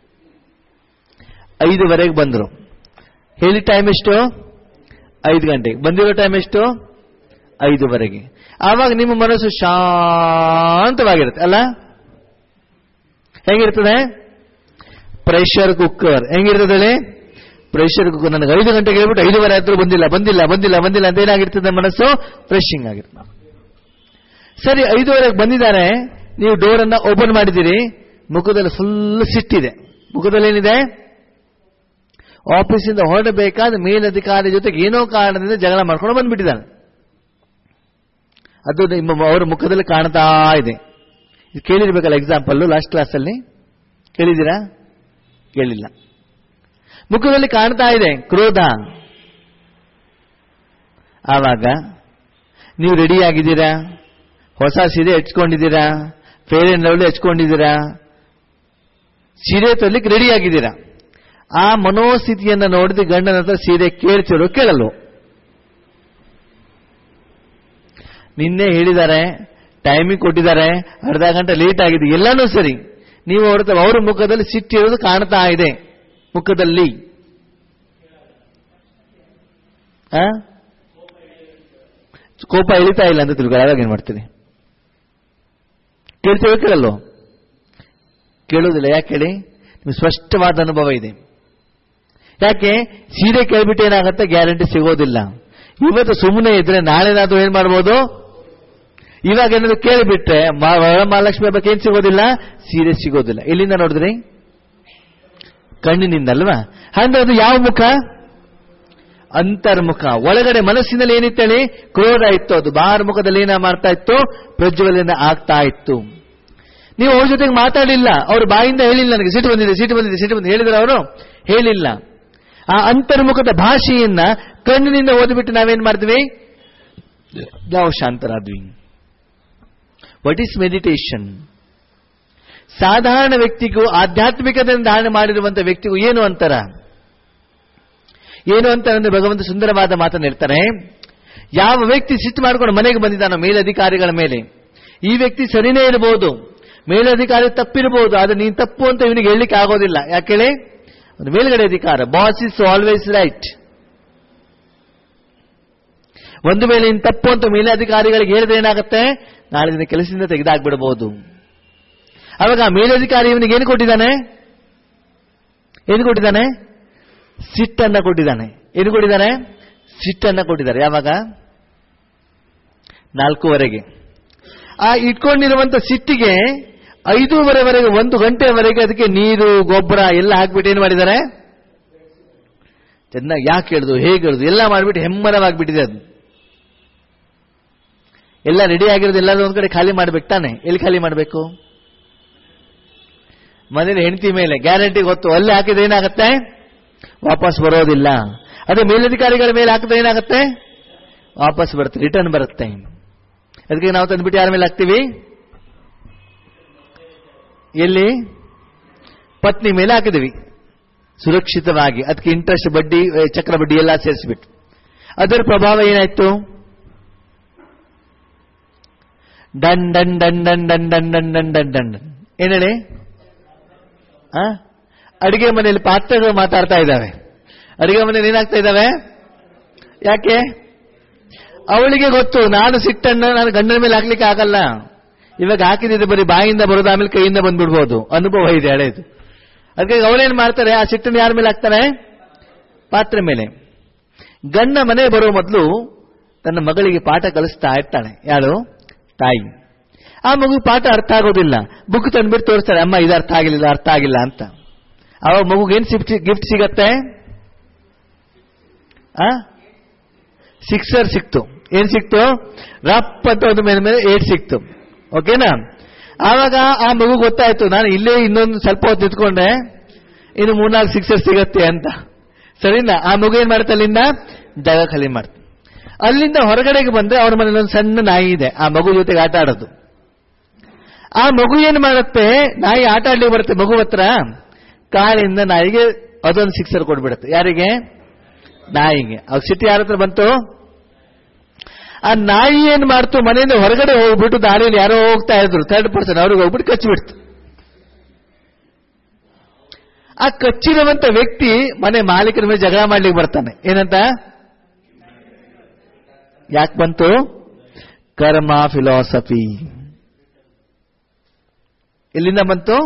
ಐದುವರೆಗೆ ಬಂದರು ಹೇಳಿ ಟೈಮ್ ಎಷ್ಟು ಐದು ಗಂಟೆಗೆ ಬಂದಿರೋ ಟೈಮ್ ಎಷ್ಟು ಐದುವರೆಗೆ ಆವಾಗ ನಿಮ್ಮ ಮನಸ್ಸು ಶಾಂತವಾಗಿರುತ್ತೆ ಅಲ್ಲ ಹೆಂಗಿರ್ತದೆ ಪ್ರೆಷರ್ ಕುಕ್ಕರ್ ಹೆಂಗಿರ್ತದೆ ಪ್ರೆಷರ್ ಕುಕ್ಕರ್ ನನಗೆ ಐದು ಗಂಟೆಗೆ ಹೇಳ್ಬಿಟ್ಟು ಐದುವರೆ ಆದ್ರೂ ಬಂದಿಲ್ಲ ಬಂದಿಲ್ಲ ಬಂದಿಲ್ಲ ಬಂದಿಲ್ಲ ಅಂತ ಏನಾಗಿರ್ತದೆ ಮನಸ್ಸು ಫ್ರೆಶಿಂಗ್ ಆಗಿರ್ತದೆ ಸರಿ ಐದುವರೆಗೆ ಬಂದಿದ್ದಾರೆ ನೀವು ಡೋರ್ ಅನ್ನ ಓಪನ್ ಮಾಡಿದ್ದೀರಿ ಮುಖದಲ್ಲಿ ಫುಲ್ ಸಿಟ್ಟಿದೆ ಮುಖದಲ್ಲಿ ಏನಿದೆ ಆಫೀಸಿಂದ ಹೊರಡಬೇಕಾದ ಮೇಲಧಿಕಾರಿ ಜೊತೆಗೆ ಏನೋ ಕಾರಣದಿಂದ ಜಗಳ ಮಾಡ್ಕೊಂಡು ಬಂದ್ಬಿಟ್ಟಿದ್ದಾನೆ ಅದು ನಿಮ್ಮ ಅವರ ಮುಖದಲ್ಲಿ ಕಾಣ್ತಾ ಇದೆ ಇದು ಕೇಳಿರ್ಬೇಕಲ್ಲ ಎಕ್ಸಾಂಪಲ್ ಲಾಸ್ಟ್ ಕ್ಲಾಸಲ್ಲಿ ಕೇಳಿದ್ದೀರಾ ಕೇಳಿಲ್ಲ ಮುಖದಲ್ಲಿ ಕಾಣ್ತಾ ಇದೆ ಕ್ರೋಧ ಆವಾಗ ನೀವು ರೆಡಿ ಆಗಿದ್ದೀರಾ ಹೊಸ ಸೀರೆ ಹಚ್ಕೊಂಡಿದ್ದೀರಾ ಫೇರ್ ಅಂಡ್ ಲವ್ಲಿ ಹಚ್ಕೊಂಡಿದ್ದೀರಾ ಸೀರೆ ತರ್ಲಿಕ್ಕೆ ರೆಡಿ ಆಗಿದ್ದೀರಾ ಆ ಮನೋಸ್ಥಿತಿಯನ್ನ ನೋಡಿದ ಗಂಡನ ಹತ್ರ ಸೀರೆ ಕೇಳ್ತಿರೋ ಕೇಳಲ್ವೋ ನಿನ್ನೆ ಹೇಳಿದ್ದಾರೆ ಟೈಮಿಂಗ್ ಕೊಟ್ಟಿದ್ದಾರೆ ಅರ್ಧ ಗಂಟೆ ಲೇಟ್ ಆಗಿದೆ ಎಲ್ಲಾನು ಸರಿ ನೀವು ಅವ್ರ ಹತ್ರ- ಅವ್ರ ಮುಖದಲ್ಲಿ ಸಿಟ್ಟಿರೋದು ಕಾಣ್ತಾ ಇದೆ ಮುಖದಲ್ಲಿ ಆ? ಕೋಪ ಇಳಿತಾ ಇಲ್ಲ ಅಂತ ತಿಳ್ಕೊಳ್ಳಿ ಅವಾಗ ಏನ್ ಮಾಡ್ತೀರಿ ಕೇಳ್ತೀವೋ ಕೇಳಲ್ವೋ ಕೇಳೋದಿಲ್ಲ ಯಾಕೆ ಹೇಳಿ ನಿಮ್ಗೆ ಸ್ಪಷ್ಟವಾದ ಅನುಭವ ಇದೆ ಯಾಕೆ ಸೀರೆ ಕೇಳ್ಬಿಟ್ಟು ಏನಾಗುತ್ತೆ ಗ್ಯಾರಂಟಿ ಸಿಗೋದಿಲ್ಲ ಇವತ್ತು ಸುಮ್ಮನೆ ಇದ್ರೆ ನಾಳೆನಾದ್ರೂ ಏನ್ ಮಾಡ್ಬೋದು ಇವಾಗ ಏನಾದ್ರು ಕೇಳಿಬಿಟ್ರೆ ಮಾ- ವರಮಹಾಲಕ್ಷ್ಮಿ ಹಬ್ಬಕ್ಕೆ ಏನ್ ಸಿಗೋದಿಲ್ಲ ಸೀರೆ ಸಿಗೋದಿಲ್ಲ ಎಲ್ಲಿಂದ ನೋಡಿದ್ರಿ ಕಣ್ಣಿನಿಂದಲ್ವಾ ಅಂದ್ರೆ ಅದು ಯಾವ ಮುಖ ಅಂತರ್ಮುಖ ಒಳಗಡೆ ಮನಸ್ಸಿನಲ್ಲಿ ಏನಿತ್ತೇಳಿ ಕ್ರೋಧ ಇತ್ತು ಅದು ಬಾಹರ್ ಮುಖದಲ್ಲಿ ಏನ ಮಾಡ್ತಾ ಇತ್ತು ಪ್ರಜ್ವಲನ ಆಗ್ತಾ ಇತ್ತು ನೀವು ಅವ್ರ ಜೊತೆಗೆ ಮಾತಾಡಲಿಲ್ಲ ಅವ್ರ ಬಾಯಿಂದ ಹೇಳಿಲ್ಲ ನನಗೆ ಸಿಟ್ಟು ಬಂದಿದೆ ಸಿಟ್ಟು ಬಂದಿದೆ ಸಿಟ್ಟು ಬಂದಿದೆ ಹೇಳಿದ್ರೆ ಅವರು ಹೇಳಿಲ್ಲ ಆ ಅಂತರ್ಮುಖದ ಭಾಷೆಯನ್ನ ಕಣ್ಣಿನಿಂದ ಓದಿಬಿಟ್ಟು ನಾವೇನ್ ಮಾಡ್ತೀವಿ ನಾವು ಶಾಂತರಾದ್ವಿ ವಾಟ್ ಈಸ್ ಮೆಡಿಟೇಷನ್ ಸಾಧಾರಣ ವ್ಯಕ್ತಿಗೂ ಆಧ್ಯಾತ್ಮಿಕತೆಯನ್ನು ಧಾರಣೆ ಮಾಡಿರುವಂತ ವ್ಯಕ್ತಿಗೂ ಏನು ಅಂತರ ಏನು ಅಂತ ಅಂದ್ರೆ ಭಗವಂತ ಸುಂದರವಾದ ಮಾತನ್ನು ಹೇಳ್ತಾರೆ ಯಾವ ವ್ಯಕ್ತಿ ಸಿಟ್ಟು ಮಾಡ್ಕೊಂಡು ಮನೆಗೆ ಬಂದಿದ್ದಾನೋ ಮೇಲಧಿಕಾರಿಗಳ ಮೇಲೆ ಈ ವ್ಯಕ್ತಿ ಸರಿನೇ ಇರಬಹುದು ಮೇಲಧಿಕಾರಿ ತಪ್ಪಿರಬಹುದು ಆದ್ರೆ ನೀನು ತಪ್ಪು ಅಂತ ಇವನಿಗೆ ಹೇಳಲಿಕ್ಕೆ ಆಗೋದಿಲ್ಲ ಯಾಕೇಳಿ ಒಂದು ಮೇಲ್ಗಡೆ ಅಧಿಕಾರ ಬಾಸ್ ಇಸ್ ಆಲ್ವೇಸ್ ರೈಟ್ ಒಂದು ವೇಳೆ ನೀನು ತಪ್ಪು ಅಂತ ಮೇಲಧಿಕಾರಿಗಳಿಗೆ ಹೇಳಿದ್ರೆ ಏನಾಗುತ್ತೆ ನಾಳೆ ದಿನ ಕೆಲಸದಿಂದ ತೆಗೆದಾಕ್ಬಿಡಬಹುದು ಅವಾಗ ಆ ಮೇಲಧಿಕಾರಿ ಇವನಿಗೆ ಏನು ಕೊಟ್ಟಿದ್ದಾನೆ ಏನು ಕೊಟ್ಟಿದ್ದಾನೆ ಸಿಟ್ಟನ್ನ ಕೊಟ್ಟಿದ್ದಾನೆ ಏನು ಕೊಟ್ಟಿದ್ದಾನೆ ಸಿಟ್ಟನ್ನ ಕೊಟ್ಟಿದ್ದಾರೆ ಯಾವಾಗ ನಾಲ್ಕೂವರೆಗೆ ಆ ಇಟ್ಕೊಂಡಿರುವಂತ ಸಿಟ್ಟಿಗೆ ಐದೂವರೆವರೆಗೆ ಒಂದು ಗಂಟೆವರೆಗೆ ಅದಕ್ಕೆ ನೀರು ಗೊಬ್ಬರ ಎಲ್ಲ ಹಾಕ್ಬಿಟ್ಟು ಏನು ಮಾಡಿದ್ದಾರೆ ಚೆನ್ನಾಗಿ ಯಾಕೆ ಹೇಳುದು ಹೇಗೆ ಹೇಳುದು ಎಲ್ಲ ಮಾಡಿಬಿಟ್ಟು ಹೆಮ್ಮರವಾಗಿಬಿಟ್ಟಿದೆ ಅದು ಎಲ್ಲ ರೆಡಿ ಆಗಿರೋದು ಎಲ್ಲಾದ್ರೂ ಒಂದ್ ಕಡೆ ಖಾಲಿ ಮಾಡ್ಬೇಕು ತಾನೆ ಎಲ್ಲಿ ಖಾಲಿ ಮಾಡಬೇಕು ಮನೇಲಿ ಹೆಂಡತಿ ಮೇಲೆ ಗ್ಯಾರಂಟಿ ಗೊತ್ತು ಅಲ್ಲಿ ಹಾಕಿದ್ರೆ ಏನಾಗುತ್ತೆ ವಾಪಸ್ ಬರೋದಿಲ್ಲ ಅದೇ ಮೇಲಧಿಕಾರಿಗಳ ಮೇಲೆ ಹಾಕಿದ್ರೆ ಏನಾಗುತ್ತೆ ವಾಪಸ್ ಬರುತ್ತೆ ರಿಟರ್ನ್ ಬರುತ್ತೆ ಅದಕ್ಕೆ ನಾವು ತಂದ್ಬಿಟ್ಟು ಯಾರ ಮೇಲೆ ಹಾಕ್ತೀವಿ ಎಲ್ಲಿ ಪತ್ನಿ ಮೇಲೆ ಹಾಕಿದ್ವಿ ಸುರಕ್ಷಿತವಾಗಿ ಅದಕ್ಕೆ ಇಂಟ್ರೆಸ್ಟ್ ಬಡ್ಡಿ ಏ, ಚಕ್ರ ಬಡ್ಡಿ ಎಲ್ಲ ಸೇರಿಸ್ಬಿಟ್ಟು ಅದರ ಪ್ರಭಾವ ಏನಾಯ್ತು ಡನ್ ಡನ್ ಡನ್ ಡನ್ ಡನ್ ಡನ್ ಡನ್ ಡನ್ ಡನ್ ಡನ್ ಡನ್ ಏನ್ ಹೇಳಿ ಆ? ಅಡಿಗೆ ಮನೆಯಲ್ಲಿ ಪಾತ್ರೆಗಳು ಮಾತಾಡ್ತಾ ಇದ್ದಾವೆ ಅಡಿಗೆ ಮನೆಯಲ್ಲಿ ಏನಾಗ್ತಾ ಇದ್ದಾವೆ ಯಾಕೆ ಅವಳಿಗೆ ಗೊತ್ತು ನಾನು ಸಿಟ್ಟನ್ನು ನಾನು ಗಂಡನ ಮೇಲೆ ಹಾಕ್ಲಿಕ್ಕೆ ಆಗಲ್ಲ ಇವಾಗ ಹಾಕಿದ್ರೆ ಬರೀ ಬಾಯಿಂದ ಬರೋದು ಆಮೇಲೆ ಕೈಯಿಂದ ಬಂದ್ಬಿಡ್ಬೋದು ಅನುಭವ ಇದೆ ಹಳೇದು ಅದಕ್ಕೆ ಅವಳೇನ್ ಮಾಡ್ತಾರೆ ಆ ಸಿಟ್ಟನ್ನು ಯಾರ ಮೇಲೆ ಹಾಕ್ತಾರೆ ಪಾತ್ರೆ ಮೇಲೆ ಗಂಡ ಮನೆ ಬರೋ ಮೊದಲು ತನ್ನ ಮಗಳಿಗೆ ಪಾಠ ಕಲಿಸ್ತಾ ಇರ್ತಾಳೆ ಯಾರು ತಾಯಿ ಆ ಮಗು ಪಾಠ ಅರ್ಥ ಆಗೋದಿಲ್ಲ ಬುಕ್ ತಂದ್ಬಿಟ್ಟು ತೋರಿಸ್ತಾರೆ ಅಮ್ಮ ಇದು ಅರ್ಥ ಆಗಿಲ್ಲ ಅರ್ಥ ಆಗಿಲ್ಲ ಅಂತ ಅವಾಗ ಮಗುಗೆ ಏನ್ ಗಿಫ್ಟ್ ಸಿಗತ್ತೆ ಆ ಸಿಕ್ಸರ್ ಸಿಕ್ತು ಏನ್ ಸಿಕ್ತು ರಪ್ ಅಂತ ಒಂದು ಮೇಲೆ ಮೇಲೆ ಏಟ್ ಸಿಕ್ತು ಓಕೆನಾ ಆವಾಗ ಆ ಮಗು ಗೊತ್ತಾಯ್ತು ನಾನು ಇಲ್ಲೇ ಇನ್ನೊಂದು ಸ್ವಲ್ಪ ಹೊತ್ತು ನಿಂತ್ಕೊಂಡೆ ಇನ್ನು ಮೂರ್ನಾಲ್ಕು ಸಿಕ್ಸರ್ ಸಿಗತ್ತೆ ಅಂತ ಸರಿನಾ ಆ ಮಗು ಏನ್ ಮಾಡುತ್ತೆ ಅಲ್ಲಿಂದ ಜಾಗ ಖಾಲಿ ಮಾಡ್ತು ಅಲ್ಲಿಂದ ಹೊರಗಡೆಗೆ ಬಂದ್ರೆ ಅವ್ರ ಮನೇಲಿ ಒಂದು ಸಣ್ಣ ನಾಯಿ ಇದೆ ಆ ಮಗು ಜೊತೆಗೆ ಆಟ ಆಡೋದು ಆ ಮಗು ಏನ್ ಮಾಡುತ್ತೆ ನಾಯಿ ಆಟ ಆಡ್ಲಿಕ್ಕೆ ಬರುತ್ತೆ ಮಗು ಹತ್ರ ಕಾಲಿಂದ ನಾಯಿಗೆ ಅದೊಂದು ಸಿಕ್ಸರ್ ಕೊಟ್ಬಿಡುತ್ತೆ ಯಾರಿಗೆ ನಾಯಿಗೆ ಅವಾಗ ಸಿಟಿ ಯಾರ ಹತ್ರ ಬಂತು ಆ ನಾಯಿ ಏನ್ ಮಾಡ್ತು ಮನೆಯಿಂದ ಹೊರಗಡೆ ಹೋಗ್ಬಿಟ್ಟು ದಾರಿಯಲ್ಲಿ ಯಾರೋ ಹೋಗ್ತಾ ಇದ್ರು ಥರ್ಡ್ ಪರ್ಸನ್ ಅವ್ರಿಗೆ ಹೋಗ್ಬಿಟ್ಟು ಕಚ್ಚಿಬಿಡ್ತು ಆ ಕಚ್ಚಿರುವಂತ ವ್ಯಕ್ತಿ ಮನೆ ಮಾಲೀಕರ ಮೇಲೆ ಜಗಳ ಮಾಡ್ಲಿಕ್ಕೆ ಬರ್ತಾನೆ ಏನಂತ ಯಾಕೆ ಬಂತು ಕರ್ಮ ಫಿಲಾಸಫಿ ಎಲ್ಲಿಂದ ಬಂತು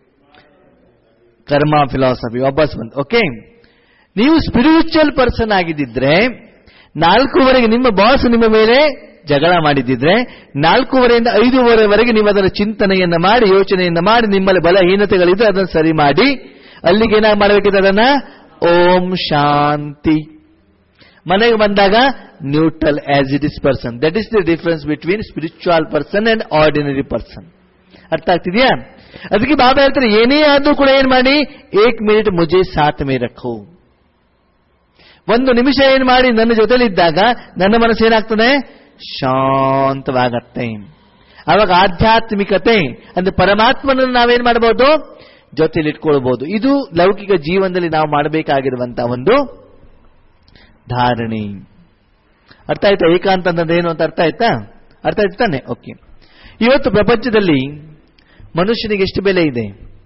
ಕರ್ಮ ಫಿಲಾಸಫಿ ವಾಪಸ್ ಬಂತು ಓಕೆ ನೀವು ಸ್ಪಿರಿಚುವಲ್ ಪರ್ಸನ್ ಆಗಿದ್ದಿದ್ರೆ ನಾಲ್ಕೂವರೆಗೆ ನಿಮ್ಮ ಬಾಸ್ ನಿಮ್ಮ ಮೇಲೆ ಜಗಳ ಮಾಡಿದ್ದಿದ್ರೆ ನಾಲ್ಕೂವರೆಯಿಂದ ಐದೂವರೆವರೆಗೆ ನೀವು ಅದರ ಚಿಂತನೆಯನ್ನ ಮಾಡಿ ಯೋಚನೆಯನ್ನ ಮಾಡಿ ನಿಮ್ಮಲ್ಲಿ ಬಲಹೀನತೆಗಳಿದ್ರೆ ಅದನ್ನು ಸರಿ ಮಾಡಿ ಅಲ್ಲಿಗೆ ಏನಾಗಿ ಮಾಡಬೇಕಿದೆ ಅದನ್ನ ಓಂ ಶಾಂತಿ ಮನೆಗೆ ಬಂದಾಗ neutral as it is person that is the difference between spiritual person and ordinary person ಅರ್ಥ ಆಗ್ತಿದ್ಯಾ ಅದಕ್ಕೆ ಬಾಬಾ ಹೇಳ್ತಾರೆ ಏನೇ ಆದ್ರೂ ಕೂಡ ಏನ್ ಮಾಡಿ ಏಕ್ ಮಿನಿಟ್ ಮುಜೆ ಸಾತ್ ಮೇ ರಖೋ ಒಂದು ನಿಮಿಷ ಏನ್ ಮಾಡಿ ನನ್ನ ಜೊತೆಲಿದ್ದಾಗ ನನ್ನ ಮನಸ್ಸು ಏನಾಗ್ತದೆ ಶಾಂತವಾಗತ್ತೆ ಅವಾಗ ಆಧ್ಯಾತ್ಮಿಕತೆ ಅಂದ್ರೆ ಪರಮಾತ್ಮನನ್ನು ನಾವೇನ್ ಮಾಡಬಹುದು ಜೊತೆಲಿ ಇಟ್ಕೊಳ್ಬಹುದು ಇದು ಲೌಕಿಕ ಜೀವನದಲ್ಲಿ ನಾವು ಮಾಡಬೇಕಾಗಿರುವಂತಹ ಒಂದು ಧಾರಣೆ ಅರ್ಥ ಆಯ್ತಾ ಏಕಾಂತ ಅಂತಂದ್ರೆ ಏನು ಅಂತ ಅರ್ಥ ಆಯ್ತಾ ಅರ್ಥ ಆಯ್ತು ತಾನೆ ಓಕೆ ಇವತ್ತು ಪ್ರಪಂಚದಲ್ಲಿ ಮನುಷ್ಯನಿಗೆ ಎಷ್ಟು ಬೆಲೆ ಇದೆ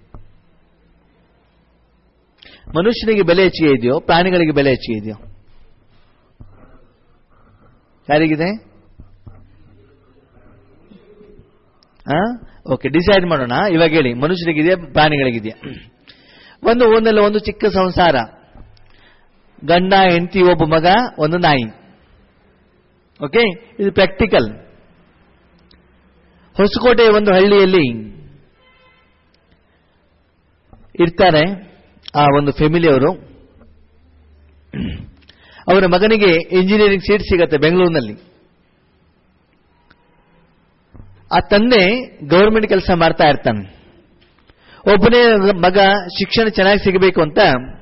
ಮನುಷ್ಯನಿಗೆ ಬೆಲೆ ಹೆಚ್ಚಿಗೆ ಇದೆಯೋ ಪ್ರಾಣಿಗಳಿಗೆ ಬೆಲೆ ಹೆಚ್ಚಿಗೆ ಇದೆಯೋ ಯಾರಿಗಿದೆ ಓಕೆ ಡಿಸೈಡ್ ಮಾಡೋಣ ಇವಾಗ ಹೇಳಿ ಮನುಷ್ಯರಿಗಿದೆಯಾ ಪ್ರಾಣಿಗಳಿಗಿದೆಯಾ ಒಂದು ಒಂದಲ್ಲ ಒಂದು ಚಿಕ್ಕ ಸಂಸಾರ ಗಂಡ ಹೆಂಡತಿ ಒಬ್ಬ ಮಗ ಒಂದು ನಾಯಿ ಓಕೆ ಇದು ಪ್ರಾಕ್ಟಿಕಲ್ ಹೊಸಕೋಟೆ ಒಂದು ಹಳ್ಳಿಯಲ್ಲಿ ಇರ್ತಾರೆ ಆ ಒಂದು ಫ್ಯಾಮಿಲಿಯವರು ಅವರ ಮಗನಿಗೆ ಇಂಜಿನಿಯರಿಂಗ್ ಸೀಟ್ ಸಿಗತ್ತೆ ಬೆಂಗಳೂರಿನಲ್ಲಿ ಆ ತಂದೆ ಗೌರ್ಮೆಂಟ್ ಕೆಲಸ ಮಾಡ್ತಾ ಇರ್ತಾನೆ ಒಬ್ಬನೇ ಮಗ ಶಿಕ್ಷಣ ಚೆನ್ನಾಗಿ ಸಿಗಬೇಕು ಅಂತ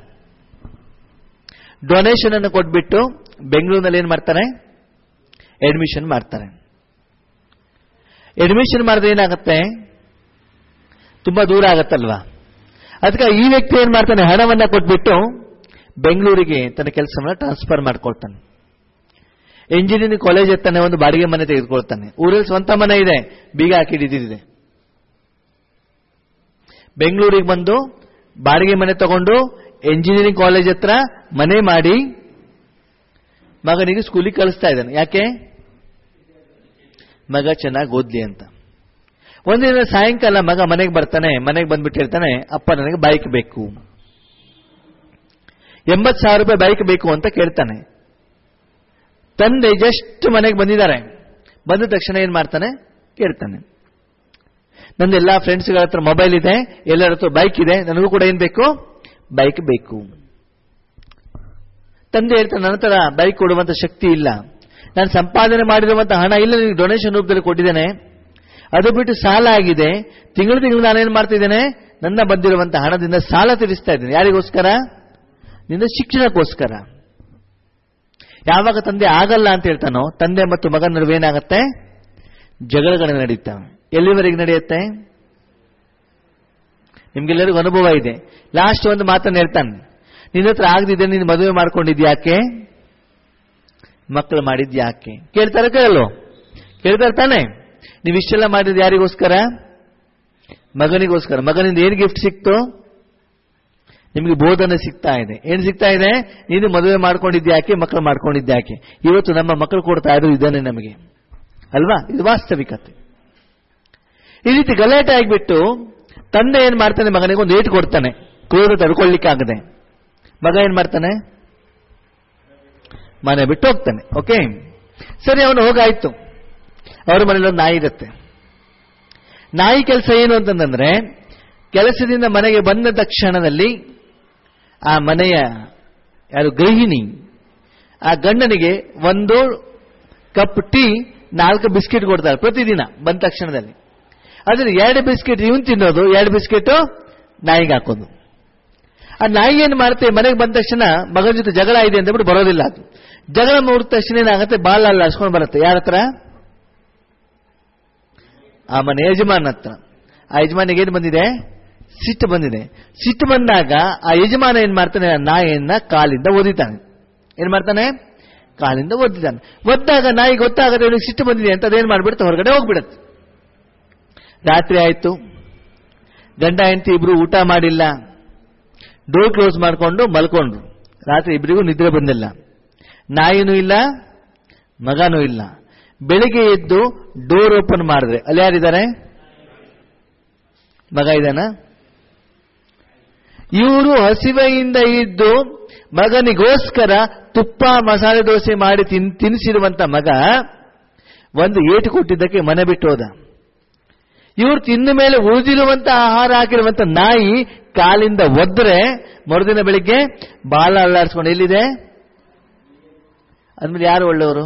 ಡೊನೇಷನ್ ಅನ್ನು ಕೊಟ್ಬಿಟ್ಟು ಬೆಂಗಳೂರಿನಲ್ಲಿ ಏನ್ ಮಾಡ್ತಾರೆ ಅಡ್ಮಿಷನ್ ಮಾಡ್ತಾರೆ ಅಡ್ಮಿಷನ್ ಮಾಡಿದ್ರೆ ಏನಾಗುತ್ತೆ ತುಂಬಾ ದೂರ ಆಗತ್ತಲ್ವಾ ಅದಕ್ಕೆ ಈ ವ್ಯಕ್ತಿ ಏನ್ ಮಾಡ್ತಾನೆ ಹಣವನ್ನ ಕೊಟ್ಬಿಟ್ಟು ಬೆಂಗಳೂರಿಗೆ ತನ್ನ ಕೆಲಸವನ್ನ ಟ್ರಾನ್ಸ್ಫರ್ ಮಾಡ್ಕೊಳ್ತಾನೆ ಇಂಜಿನಿಯರಿಂಗ್ ಕಾಲೇಜ್ ಎತ್ತಾನೆ ಒಂದು ಬಾಡಿಗೆ ಮನೆ ತೆಗೆದುಕೊಳ್ತಾನೆ ಊರಲ್ಲಿ ಸ್ವಂತ ಮನೆ ಇದೆ ಬೀಗ ಹಾಕಿಡಿದಿದೆ ಬೆಂಗಳೂರಿಗೆ ಬಂದು ಬಾಡಿಗೆ ಮನೆ ತಗೊಂಡು ಎಂಜಿನಿಯರಿಂಗ್ ಕಾಲೇಜ್ ಹತ್ರ ಮನೆ ಮಾಡಿ ಮಗನಿಗೆ ಸ್ಕೂಲಿಗೆ ಕಳಿಸ್ತಾ ಇದ್ದಾನೆ ಯಾಕೆ ಮಗ ಚೆನ್ನಾಗಿ ಓದ್ಲಿ ಅಂತ ಒಂದಿನ ಸಾಯಂಕಾಲ ಮಗ ಮನೆಗೆ ಬರ್ತಾನೆ ಮನೆಗೆ ಬಂದ್ಬಿಟ್ಟು ಹೇಳ್ತಾನೆ ಅಪ್ಪ ನನಗೆ ಬೈಕ್ ಬೇಕು ಎಂಬತ್ತು ಸಾವಿರ ರೂಪಾಯಿ ಬೈಕ್ ಬೇಕು ಅಂತ ಕೇಳ್ತಾನೆ ತಂದೆ ಜಸ್ಟ್ ಮನೆಗೆ ಬಂದಿದ್ದಾರೆ ಬಂದ ತಕ್ಷಣ ಏನ್ ಮಾಡ್ತಾನೆ ಕೇಳ್ತಾನೆ ನಂದು ಎಲ್ಲಾ ಫ್ರೆಂಡ್ಸ್ಗಳ ಹತ್ರ ಮೊಬೈಲ್ ಇದೆ ಎಲ್ಲರ ಹತ್ರ ಬೈಕ್ ಇದೆ ನನಗೂ ಕೂಡ ಏನ್ ಬೇಕು ಬೈಕ್ ಬೇಕು ತಂದೆ ಹೇಳ್ತಾನೆ ನನ್ನ ಹತ್ರ ಬೈಕ್ ಕೊಡುವಂತ ಶಕ್ತಿ ಇಲ್ಲ ನಾನು ಸಂಪಾದನೆ ಮಾಡಿರುವಂತ ಹಣ ಇಲ್ಲ ನಿನಗೆ ಡೊನೇಷನ್ ರೂಪದಲ್ಲಿ ಕೊಟ್ಟಿದ್ದೇನೆ ಅದು ಬಿಟ್ಟು ಸಾಲ ಆಗಿದೆ ತಿಂಗಳು ತಿಂಗಳು ನಾನೇನ್ ಮಾಡ್ತಿದ್ದೇನೆ ನನ್ನ ಬಂದಿರುವಂತ ಹಣದಿಂದ ಸಾಲ ತೀರಿಸ್ತಾ ಇದ್ದೇನೆ ಯಾರಿಗೋಸ್ಕರ ನಿನ್ನ ಶಿಕ್ಷಣಕ್ಕೋಸ್ಕರ ಯಾವಾಗ ತಂದೆ ಆಗಲ್ಲ ಅಂತ ಹೇಳ್ತಾನೋ ತಂದೆ ಮತ್ತು ಮಗನ ನಡುವೆ ಏನಾಗತ್ತೆ ಜಗಳಗಳು ನಡೀತಾವೆ ಎಲ್ಲಿವರೆಗೆ ನಡೆಯುತ್ತೆ ನಿಮ್ಗೆಲ್ಲರಿಗೂ ಅನುಭವ ಇದೆ ಲಾಸ್ಟ್ ಒಂದು ಮಾತನ್ನು ಹೇಳ್ತಾನೆ ನಿನ್ನ ಹತ್ರ ಆಗದಿದ್ದೆ ನೀನು ಮದುವೆ ಮಾಡ್ಕೊಂಡಿದ್ಯಾಕೆ ಮಕ್ಕಳು ಮಾಡಿದ್ಯಾಕೆ ಕೇಳ್ತಾರೆ ಕೇಳಲು ಕೇಳ್ತಾರೆ ತಾನೆ ನೀವು ಇಷ್ಟೆಲ್ಲ ಮಾಡಿದ್ ಯಾರಿಗೋಸ್ಕರ ಮಗನಿಗೋಸ್ಕರ ಮಗನಿಂದ ಏನು ಗಿಫ್ಟ್ ಸಿಕ್ತು ನಿಮಗೆ ಬೋಧನೆ ಸಿಗ್ತಾ ಇದೆ ಏನು ಸಿಗ್ತಾ ಇದೆ ನೀನು ಮದುವೆ ಮಾಡ್ಕೊಂಡಿದ್ಯಾಕೆ ಮಕ್ಕಳು ಮಾಡ್ಕೊಂಡಿದ್ಯಾಕೆ ಇವತ್ತು ನಮ್ಮ ಮಕ್ಕಳು ಕೊಡ್ತಾ ಇರೋದು ಇದನ್ನೇ ನಮಗೆ ಅಲ್ವಾ ಇದು ವಾಸ್ತವಿಕತೆ ಈ ರೀತಿ ಗಲಾಟೆ ಆಗಿಬಿಟ್ಟು ತಂದೆ ಏನ್ ಮಾಡ್ತಾನೆ ಮಗನಿಗೆ ಒಂದು ಏಟು ಕೊಡ್ತಾನೆ ಕ್ರೋಧ ತಡ್ಕೊಳ್ಳಿಕ್ಕಾಗದೆ ಮಗ ಏನ್ ಮಾಡ್ತಾನೆ ಮನೆ ಬಿಟ್ಟು ಹೋಗ್ತಾನೆ ಓಕೆ ಸರಿ ಅವನು ಹೋಗಾಯ್ತು ಅವ್ರ ಮನೇಲಿ ಒಂದು ನಾಯಿ ಇರುತ್ತೆ ನಾಯಿ ಕೆಲಸ ಏನು ಅಂತಂದ್ರೆ ಕೆಲಸದಿಂದ ಮನೆಗೆ ಬಂದ ತಕ್ಷಣದಲ್ಲಿ ಆ ಮನೆಯ ಯಾರು ಗೃಹಿಣಿ ಆ ಗಂಡನಿಗೆ ಒಂದು ಕಪ್ ಟೀ ನಾಲ್ಕು ಬಿಸ್ಕೆಟ್ ಕೊಡ್ತಾರೆ ಪ್ರತಿದಿನ ಬಂದ ತಕ್ಷಣದಲ್ಲಿ ಅದ್ರ ಎರಡು ಬಿಸ್ಕೆಟ್ ಇವನ್ ತಿನ್ನೋದು ಎರಡು ಬಿಸ್ಕೆಟ್ ನಾಯಿಗೆ ಹಾಕೋದು ಆ ನಾಯಿ ಏನು ಮಾಡುತ್ತೆ ಮನೆಗೆ ಬಂದ ತಕ್ಷಣ ಮಗನ ಜೊತೆ ಜಗಳ ಇದೆ ಅಂತ ಬಿಟ್ಟು ಬರೋದಿಲ್ಲ ಅದು ಜಗಳ ಮುಗಿದ ತಕ್ಷಣ ಏನಾಗುತ್ತೆ ಬಾಲ ಅಲ್ಲಿ ಹಸ್ಕೊಂಡು ಬರುತ್ತೆ ಯಾರ ಹತ್ರ ಆ ಮನೆ ಯಜಮಾನ ಹತ್ರ ಆ ಯಜಮಾನಿಗೆ ಏನು ಬಂದಿದೆ ಸಿಟ್ಟು ಬಂದಿದೆ ಸಿಟ್ಟು ಬಂದಾಗ ಆ ಯಜಮಾನ ಏನ್ ಮಾಡ್ತಾನೆ ಆ ನಾಯಿಯನ್ನ ಕಾಲಿಂದ ಒದಿತಾನೆ ಏನ್ ಮಾಡ್ತಾನೆ ಕಾಲಿಂದ ಒದ್ದಿದ್ದಾನೆ ಒದ್ದಾಗ ನಾಯಿ ಗೊತ್ತಾಗದೆ ಇವನಿಗೆ ಸಿಟ್ಟು ಬಂದಿದೆ ಅಂತ ಅದೇನ್ ಮಾಡ್ಬಿಡುತ್ತೆ ಹೊರಗಡೆ ಹೋಗ್ಬಿಡುತ್ತೆ ರಾತ್ರಿ ಆಯ್ತು ಗಂಡ ಹೆಂಡತಿ ಇಬ್ರು ಊಟ ಮಾಡಿಲ್ಲ ಡೋರ್ ಕ್ಲೋಸ್ ಮಾಡ್ಕೊಂಡು ಮಲ್ಕೊಂಡ್ರು ರಾತ್ರಿ ಇಬ್ಬರಿಗೂ ನಿದ್ರೆ ಬಂದಿಲ್ಲ ನಾಯಿನೂ ಇಲ್ಲ ಮಗನೂ ಇಲ್ಲ ಬೆಳಿಗ್ಗೆ ಎದ್ದು ಡೋರ್ ಓಪನ್ ಮಾಡಿದ್ರೆ ಅಲ್ಲಿ ಯಾರಿದ್ದಾರೆ ಮಗ ಇದ್ದಾನ ಇವರು ಹಸಿವೆಯಿಂದ ಇದ್ದು ಮಗನಿಗೋಸ್ಕರ ತುಪ್ಪ ಮಸಾಲೆ ದೋಸೆ ಮಾಡಿ ತಿನ್ ತಿನ್ನಿಸಿರುವಂತ ಮಗ ಒಂದು ಏಟು ಕೊಟ್ಟಿದ್ದಕ್ಕೆ ಮನೆ ಬಿಟ್ಟು ಹೋದ ಇವರು ತಿಂದ ಮೇಲೆ ಉಳಿದಿರುವಂತ ಆಹಾರ ಹಾಕಿರುವಂತ ನಾಯಿ ಕಾಲಿಂದ ಒದ್ರೆ ಮರುದಿನ ಬೆಳಿಗ್ಗೆ ಬಾಲ ಅಲ್ಲಾಡಿಸ್ಕೊಂಡು ಎಲ್ಲಿದೆ ಅಂದ್ಮೇಲೆ ಯಾರು ಒಳ್ಳೆಯವರು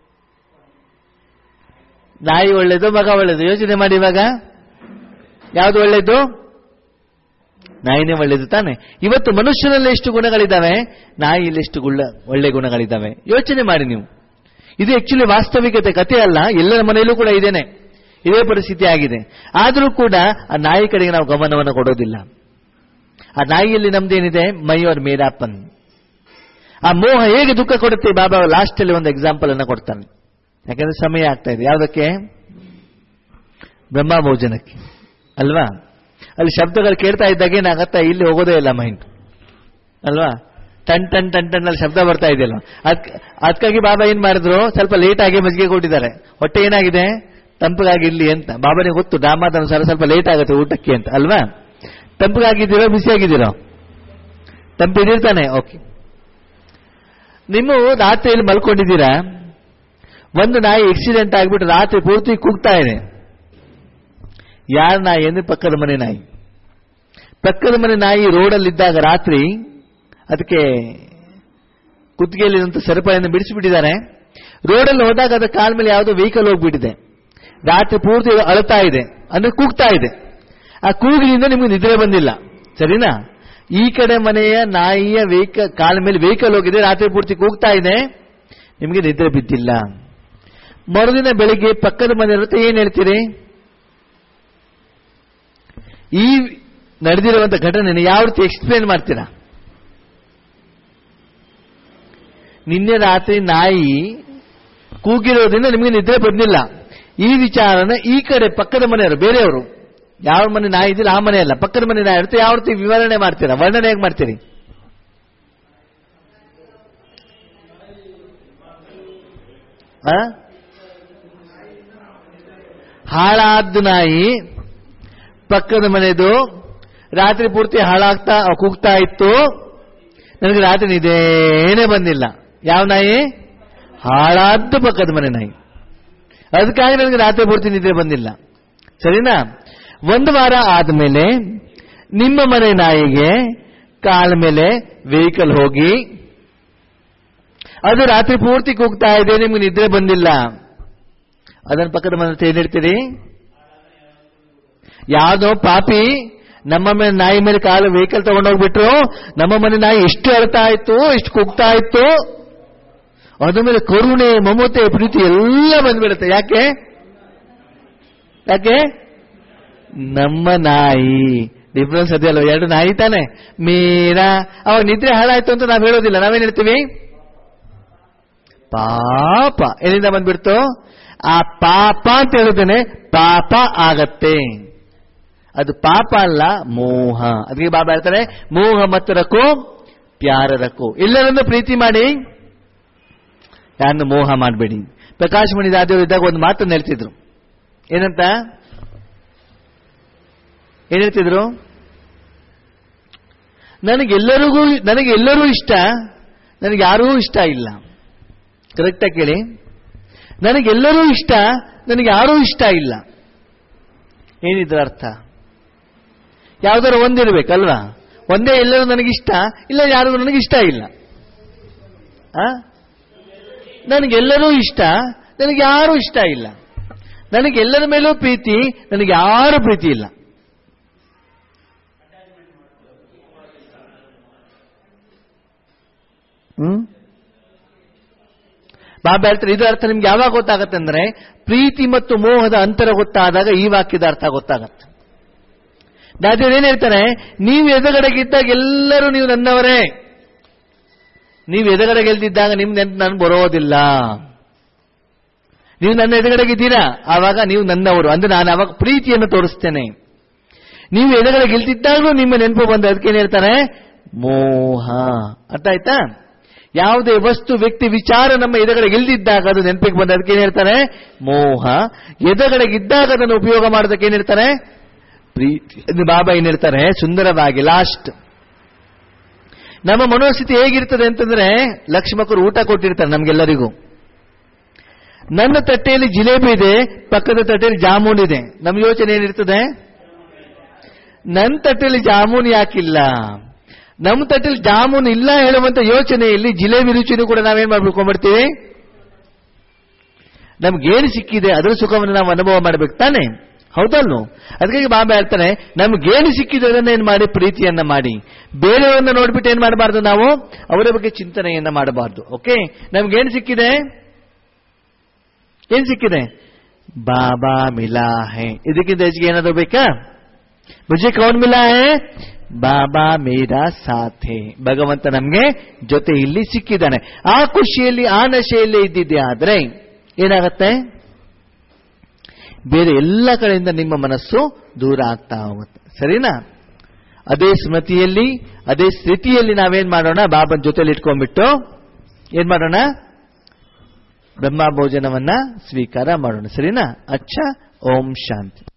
ನಾಯಿ ಒಳ್ಳೇದು ಮಗ ಒಳ್ಳೇದು ಯೋಚನೆ ಮಾಡಿ ಇವಾಗ ಯಾವುದು ಒಳ್ಳೇದು ನಾಯಿನೇ ಒಳ್ಳೇದು ತಾನೆ ಇವತ್ತು ಮನುಷ್ಯನಲ್ಲಿ ಎಷ್ಟು ಗುಣಗಳಿದ್ದಾವೆ ನಾಯಿಯಲ್ಲಿ ಎಷ್ಟು ಗುಳ್ಳ ಒಳ್ಳೆ ಗುಣಗಳಿದ್ದಾವೆ ಯೋಚನೆ ಮಾಡಿ ನೀವು ಇದು ಆಕ್ಚುಲಿ ವಾಸ್ತವಿಕತೆ ಕಥೆ ಅಲ್ಲ ಎಲ್ಲರ ಮನೆಯಲ್ಲೂ ಕೂಡ ಇದೇನೆ ಇದೇ ಪರಿಸ್ಥಿತಿ ಆಗಿದೆ ಆದರೂ ಕೂಡ ಆ ನಾಯಿ ಕಡೆಗೆ ನಾವು ಗಮನವನ್ನು ಕೊಡೋದಿಲ್ಲ ಆ ನಾಯಿಯಲ್ಲಿ ನಮ್ದೇನಿದೆ ಮೈಯೋರ್ ಮೇರಾಪನ್ ಆ ಮೋಹ ಹೇಗೆ ದುಃಖ ಕೊಡುತ್ತೆ ಬಾಬಾ ಲಾಸ್ಟ್ ಅಲ್ಲಿ ಒಂದು ಎಕ್ಸಾಂಪಲ್ ಅನ್ನ ಕೊಡ್ತಾನೆ ಯಾಕಂದ್ರೆ ಸಮಯ ಆಗ್ತಾ ಇದೆ ಯಾವುದಕ್ಕೆ ಬ್ರಹ್ಮ ಭೋಜನಕ್ಕೆ ಅಲ್ವಾ ಅಲ್ಲಿ ಶಬ್ದಗಳು ಕೇಳ್ತಾ ಇದ್ದಾಗ ಏನಾಗತ್ತಾ ಇಲ್ಲಿ ಹೋಗೋದೇ ಇಲ್ಲ ಮೈಂಡ್ ಅಲ್ವಾ ಟನ್ ಟನ್ ಟನ್ ಟನ್ ಅಲ್ಲಿ ಶಬ್ದ ಬರ್ತಾ ಇದೆಯಲ್ಲ ಅದ್ ಅದಕ್ಕಾಗಿ ಬಾಬಾ ಏನ್ ಮಾಡಿದ್ರು ಸ್ವಲ್ಪ ಲೇಟ್ ಆಗಿ ಮಜ್ಜಿಗೆ ಕೊಟ್ಟಿದ್ದಾರೆ ಹೊಟ್ಟೆ ಏನಾಗಿದೆ ತಂಪಗಾಗಿರ್ಲಿ ಅಂತ ಬಾಬಾನಿಗೆ ಗೊತ್ತು ಡ್ರಾಮಾದನುಸಾರ ಸ್ವಲ್ಪ ಲೇಟ್ ಆಗುತ್ತೆ ಊಟಕ್ಕೆ ಅಂತ ಅಲ್ವಾ ತಂಪಗಾಗಿದ್ದೀರೋ ಬಿಸಿಯಾಗಿದ್ದೀರೋ ತಂಪಿದಿರ್ತಾನೆ ಓಕೆ ನಿಮ್ಮ ರಾತ್ರಿಯಲ್ಲಿ ಮಲ್ಕೊಂಡಿದ್ದೀರಾ ಒಂದು ನಾಯಿ ಆಕ್ಸಿಡೆಂಟ್ ಆಗಿಬಿಟ್ಟು ರಾತ್ರಿ ಪೂರ್ತಿ ಕೂಗ್ತಾ ಇದೆ ಯಾರ ನಾಯಿ ಅಂದ್ರೆ ಪಕ್ಕದ ಮನೆ ನಾಯಿ ಪಕ್ಕದ ಮನೆ ನಾಯಿ ರೋಡಲ್ಲಿದ್ದಾಗ ರಾತ್ರಿ ಅದಕ್ಕೆ ಕುತ್ತಿಗೆಯಲ್ಲಿರುವಂತ ಸರಪಳಿಯನ್ನು ಬಿಡಿಸಿಬಿಟ್ಟಿದ್ದಾರೆ ರೋಡಲ್ಲಿ ಹೋದಾಗ ಅದರ ಕಾಲ ಮೇಲೆ ಯಾವುದೋ ವೆಹಿಕಲ್ ಹೋಗ್ಬಿಟ್ಟಿದೆ ರಾತ್ರಿ ಪೂರ್ತಿ ಅಳ್ತಾ ಇದೆ ಅಂದ್ರೆ ಕೂಗ್ತಾ ಇದೆ ಆ ಕೂಗಿನಿಂದ ನಿಮ್ಗೆ ನಿದ್ರೆ ಬಂದಿಲ್ಲ ಸರಿನಾ ಈ ಕಡೆ ಮನೆಯ ನಾಯಿಯ ವೆಹಿಕಲ್ ಕಾಲ ಮೇಲೆ ವೆಹಿಕಲ್ ಹೋಗಿದೆ ರಾತ್ರಿ ಪೂರ್ತಿ ಕೂಗ್ತಾ ಇದೆ ನಿಮಗೆ ನಿದ್ರೆ ಬಿದ್ದಿಲ್ಲ ಮರುದಿನ ಬೆಳಿಗ್ಗೆ ಪಕ್ಕದ ಮನೆ ಇರುತ್ತೆ ಏನ್ ಹೇಳ್ತೀರಿ ಈ ನಡೆದಿರುವಂತ ಘಟನೆ ಯಾವ ರೀತಿ ಎಕ್ಸ್ಪ್ಲೇನ್ ಮಾಡ್ತೀರಾ ನಿನ್ನೆ ರಾತ್ರಿ ನಾಯಿ ಕೂಗಿರೋದ್ರಿಂದ ನಿಮಗೆ ನಿದ್ರೆ ಬಂದಿಲ್ಲ ಈ ವಿಚಾರನ ಈ ಕಡೆ ಪಕ್ಕದ ಮನೆಯವರು ಬೇರೆಯವರು ಯಾವ ಮನೆ ನಾಯಿ ಇದಿಲ್ಲ ಆ ಮನೆ ಅಲ್ಲ ಪಕ್ಕದ ಮನೆ ನಾಯಿ ಇರುತ್ತೆ ಯಾವ ರೀತಿ ವಿವರಣೆ ಮಾಡ್ತೀರಾ ವರ್ಣನೆ ಹೇಗೆ ಮಾಡ್ತೀರಿ ಆ? ಹಾಳಾದ ನಾಯಿ ಪಕ್ಕದ ಮನೆದು ರಾತ್ರಿ ಪೂರ್ತಿ ಹಾಳಾಗ್ತಾ ಕೂಗ್ತಾ ಇತ್ತು ನನಗೆ ರಾತ್ರಿ ನಿದೇನೇ ಬಂದಿಲ್ಲ ಯಾವ ನಾಯಿ ಹಾಳಾದ್ದು ಪಕ್ಕದ ಮನೆ ನಾಯಿ ಅದಕ್ಕಾಗಿ ನನಗೆ ರಾತ್ರಿ ಪೂರ್ತಿ ನಿದ್ರೆ ಬಂದಿಲ್ಲ ಸರಿನಾ ಒಂದು ವಾರ ಆದ್ಮೇಲೆ ನಿಮ್ಮ ಮನೆ ನಾಯಿಗೆ ಕಾಲ ಮೇಲೆ ವೆಹಿಕಲ್ ಹೋಗಿ ಅದು ರಾತ್ರಿ ಪೂರ್ತಿ ಕೂಗ್ತಾ ಇದೆ ನಿಮ್ಗೆ ನಿದ್ರೆ ಬಂದಿಲ್ಲ ಅದನ್ನ ಪಕ್ಕದ ಮನೆ ಹತ್ರ ಏನ್ ಹೇಳ್ತೀರಿ ಯಾವ್ದೋ ಪಾಪಿ ನಮ್ಮ ಮೇಲೆ ನಾಯಿ ಮೇಲೆ ಕಾಲು ವೆಹಿಕಲ್ ತಗೊಂಡೋಗ್ಬಿಟ್ರು ನಮ್ಮ ಮನೆ ನಾಯಿ ಎಷ್ಟು ಅಳ್ತಾ ಇತ್ತು ಎಷ್ಟು ಕೂಗ್ತಾ ಇತ್ತು ಅದ್ರ ಮೇಲೆ ಕರುಣೆ ಮಮತೆ ಪ್ರೀತಿ ಎಲ್ಲ ಬಂದ್ಬಿಡುತ್ತೆ ಯಾಕೆ ಯಾಕೆ ನಮ್ಮ ನಾಯಿ ಡಿಫ್ರೆನ್ಸ್ ಅದೇ ಅಲ್ವ ಎರಡು ನಾಯಿ ತಾನೆ ಮೀರಾ ಅವಾಗ ನಿದ್ರೆ ಹಾಳಾಯ್ತು ಅಂತ ನಾವ್ ಹೇಳೋದಿಲ್ಲ ನಾವೇನ್ ಹೇಳ್ತೀವಿ ಪಾಪ ಎಲ್ಲಿಂದ ಬಂದ್ಬಿಡ್ತು ಆ ಪಾಪ ಅಂತ ಹೇಳಿದ್ದೇನೆ ಪಾಪ ಆಗತ್ತೆ ಅದು ಪಾಪ ಅಲ್ಲ ಮೋಹ ಅದಕ್ಕೆ ಬಾಬಾ ಹೇಳ್ತಾರೆ ಮೋಹ ಮತ್ತು ರಕ್ಕೋ ಪ್ಯಾರ ರಕ್ಕೋ ಎಲ್ಲರನ್ನು ಪ್ರೀತಿ ಮಾಡಿ ಯಾರನ್ನು ಮೋಹ ಮಾಡಬೇಡಿ ಪ್ರಕಾಶ್ ಮಣಿ ದಾದಿಯವರು ಇದ್ದಾಗ ಒಂದು ಮಾತನ್ನು ಹೇಳ್ತಿದ್ರು ಏನಂತ ಏನ್ ಹೇಳ್ತಿದ್ರು ನನಗೆಲ್ಲರಿಗೂ ನನಗೆ ಎಲ್ಲರೂ ಇಷ್ಟ ನನಗೆ ಯಾರೂ ಇಷ್ಟ ಇಲ್ಲ ಕರೆಕ್ಟಾಗಿ ಕೇಳಿ ನನಗೆಲ್ಲರೂ ಇಷ್ಟ ನನಗೆ ಯಾರೂ ಇಷ್ಟ ಇಲ್ಲ ಏನಿದ್ರ ಅರ್ಥ ಯಾವ್ದಾರು ಒಂದಿರ್ಬೇಕಲ್ವಾ ಒಂದೇ ಎಲ್ಲರೂ ನನಗಿಷ್ಟ ಇಲ್ಲ ಯಾರಿಗೂ ನನಗೆ ಇಷ್ಟ ಇಲ್ಲ ಆ? ನನಗೆಲ್ಲರೂ ಇಷ್ಟ ನನಗೆ ಯಾರೂ ಇಷ್ಟ ಇಲ್ಲ ನನಗೆಲ್ಲರ ಮೇಲೂ ಪ್ರೀತಿ ನನಗೆ ಯಾರು ಪ್ರೀತಿ ಇಲ್ಲ ಹ್ಮ್ ಬಾಬಾ ಹೇಳ್ತಾರೆ ಇದು ಅರ್ಥ ನಿಮ್ಗೆ ಯಾವಾಗ ಗೊತ್ತಾಗತ್ತೆ ಅಂದ್ರೆ ಪ್ರೀತಿ ಮತ್ತು ಮೋಹದ ಅಂತರ ಗೊತ್ತಾದಾಗ ಈ ವಾಕ್ಯದ ಅರ್ಥ ಗೊತ್ತಾಗತ್ತೆ ದಾದಿಯವರು ಏನ್ ಹೇಳ್ತಾರೆ ನೀವು ಎದುರುಗಡೆಗಿದ್ದಾಗ ಎಲ್ಲರೂ ನೀವು ನನ್ನವರೇ ನೀವು ಎದುರುಗಡೆ ಗೆಲ್ದಿದ್ದಾಗ ನಿಮ್ ನೆನ್ಪು ನನ್ಗೆ ಬರೋದಿಲ್ಲ ನೀವು ನನ್ನ ಎದುರುಗಡೆಗಿದ್ದೀರಾ ಆವಾಗ ನೀವು ನನ್ನವರು ಅಂದ್ರೆ ನಾನು ಅವಾಗ ಪ್ರೀತಿಯನ್ನು ತೋರಿಸ್ತೇನೆ ನೀವು ಎದುರುಗಡೆ ಗೆಲ್ತಿದ್ದಾಗಲೂ ನಿಮ್ಮ ನೆನಪು ಬಂದ ಅದಕ್ಕೆ ಏನ್ ಹೇಳ್ತಾರೆ ಮೋಹ ಅರ್ಥ ಆಯ್ತಾ ಯಾವುದೇ ವಸ್ತು ವ್ಯಕ್ತಿ ವಿಚಾರ ನಮ್ಮ ಎದುರುಗಡೆ ಗೆಲ್ದಿದ್ದಾಗ ಅದು ನೆನಪಿಗೆ ಬಂದ ಅದಕ್ಕೆ ಏನ್ ಹೇಳ್ತಾರೆ ಮೋಹ ಎದುರುಗಡೆಗಿದ್ದಾಗ ಅದನ್ನು ಉಪಯೋಗ ಮಾಡೋದಕ್ಕೆ ಏನ್ ಹೇಳ್ತಾರೆ ಪ್ರೀತಿ ಅದು ಬಾಬಾ ಏನ್ ಹೇಳ್ತಾರೆ ಸುಂದರವಾಗಿ ಲಾಸ್ಟ್ ನಮ್ಮ ಮನೋಸ್ಥಿತಿ ಹೇಗಿರ್ತದೆ ಅಂತಂದ್ರೆ ಲಕ್ಷ್ಮಕರು ಊಟ ಕೊಟ್ಟಿರ್ತಾರೆ ನಮ್ಗೆಲ್ಲರಿಗೂ ನನ್ನ ತಟ್ಟೆಯಲ್ಲಿ ಜಿಲೇಬಿ ಇದೆ ಪಕ್ಕದ ತಟ್ಟೆಯಲ್ಲಿ ಜಾಮೂನ್ ಇದೆ ನಮ್ಮ ಯೋಚನೆ ಏನಿರ್ತದೆ ನನ್ನ ತಟ್ಟೆಯಲ್ಲಿ ಜಾಮೂನ್ ಯಾಕಿಲ್ಲ ನಮ್ಮ ತಟ್ಟೆಯಲ್ಲಿ ಜಾಮೂನ್ ಇಲ್ಲ ಹೇಳುವಂತ ಯೋಚನೆಯಲ್ಲಿ ಜಿಲೇಬಿ ರುಚಿನೂ ಕೂಡ ನಾವೇನ್ ಮಾಡ್ಬಿಡ್ಕೊಂಡ್ಬಿಡ್ತೀವಿ ನಮ್ಗೇನು ಸಿಕ್ಕಿದೆ ಅದರ ಸುಖವನ್ನು ನಾವು ಅನುಭವ ಮಾಡ್ಬೇಕು ತಾನೆ ಹೌದಲ್ನು ಅದಕ್ಕಾಗಿ ಬಾಬಾ ಹೇಳ್ತಾನೆ ನಮ್ಗೇನು ಸಿಕ್ಕಿದೆ ಅದನ್ನ ಏನ್ ಮಾಡಿ ಪ್ರೀತಿಯನ್ನ ಮಾಡಿ ಬೇರೆಯವರನ್ನ ನೋಡ್ಬಿಟ್ಟು ಏನ್ ಮಾಡಬಾರ್ದು ನಾವು ಅವರ ಬಗ್ಗೆ ಚಿಂತನೆಯನ್ನ ಮಾಡಬಾರ್ದು ಓಕೆ ನಮ್ಗೇನು ಸಿಕ್ಕಿದೆ ಏನ್ ಸಿಕ್ಕಿದೆ ಬಾಬಾ ಮಿಲಾ ಹೇ ಇದಕ್ಕಿಂತ ಹೆಚ್ಚಿಗೆ ಏನಾದ್ರು ಬೇಕಾ ಮುಜೆ ಕೌನ್ ಮಿಲಾ ಹೇ ಬಾಬಾ ಮೇರಾ ಸಾಥೆ ಭಗವಂತ ನಮ್ಗೆ ಜೊತೆ ಇಲ್ಲಿ ಸಿಕ್ಕಿದ್ದಾನೆ ಆ ಖುಷಿಯಲ್ಲಿ ಆ ನಶೆಯಲ್ಲಿ ಇದ್ದಿದ್ದೆ ಆದ್ರೆ ಏನಾಗತ್ತೆ ಬೇರೆ ಎಲ್ಲ ಕಡೆಯಿಂದ ನಿಮ್ಮ ಮನಸ್ಸು ದೂರ ಆಗ್ತಾ ಹೋಗುತ್ತೆ ಸರಿನಾ ಅದೇ ಸ್ಮೃತಿಯಲ್ಲಿ ಅದೇ ಸ್ಥಿತಿಯಲ್ಲಿ ನಾವೇನ್ ಮಾಡೋಣ ಬಾಬನ್ ಜೊತೆಲಿ ಇಟ್ಕೊಂಡ್ಬಿಟ್ಟು ಏನ್ ಮಾಡೋಣ ಬ್ರಹ್ಮ ಭೋಜನವನ್ನ ಸ್ವೀಕಾರ ಮಾಡೋಣ ಸರಿನಾ ಅಚ್ಚ ಓಂ ಶಾಂತಿ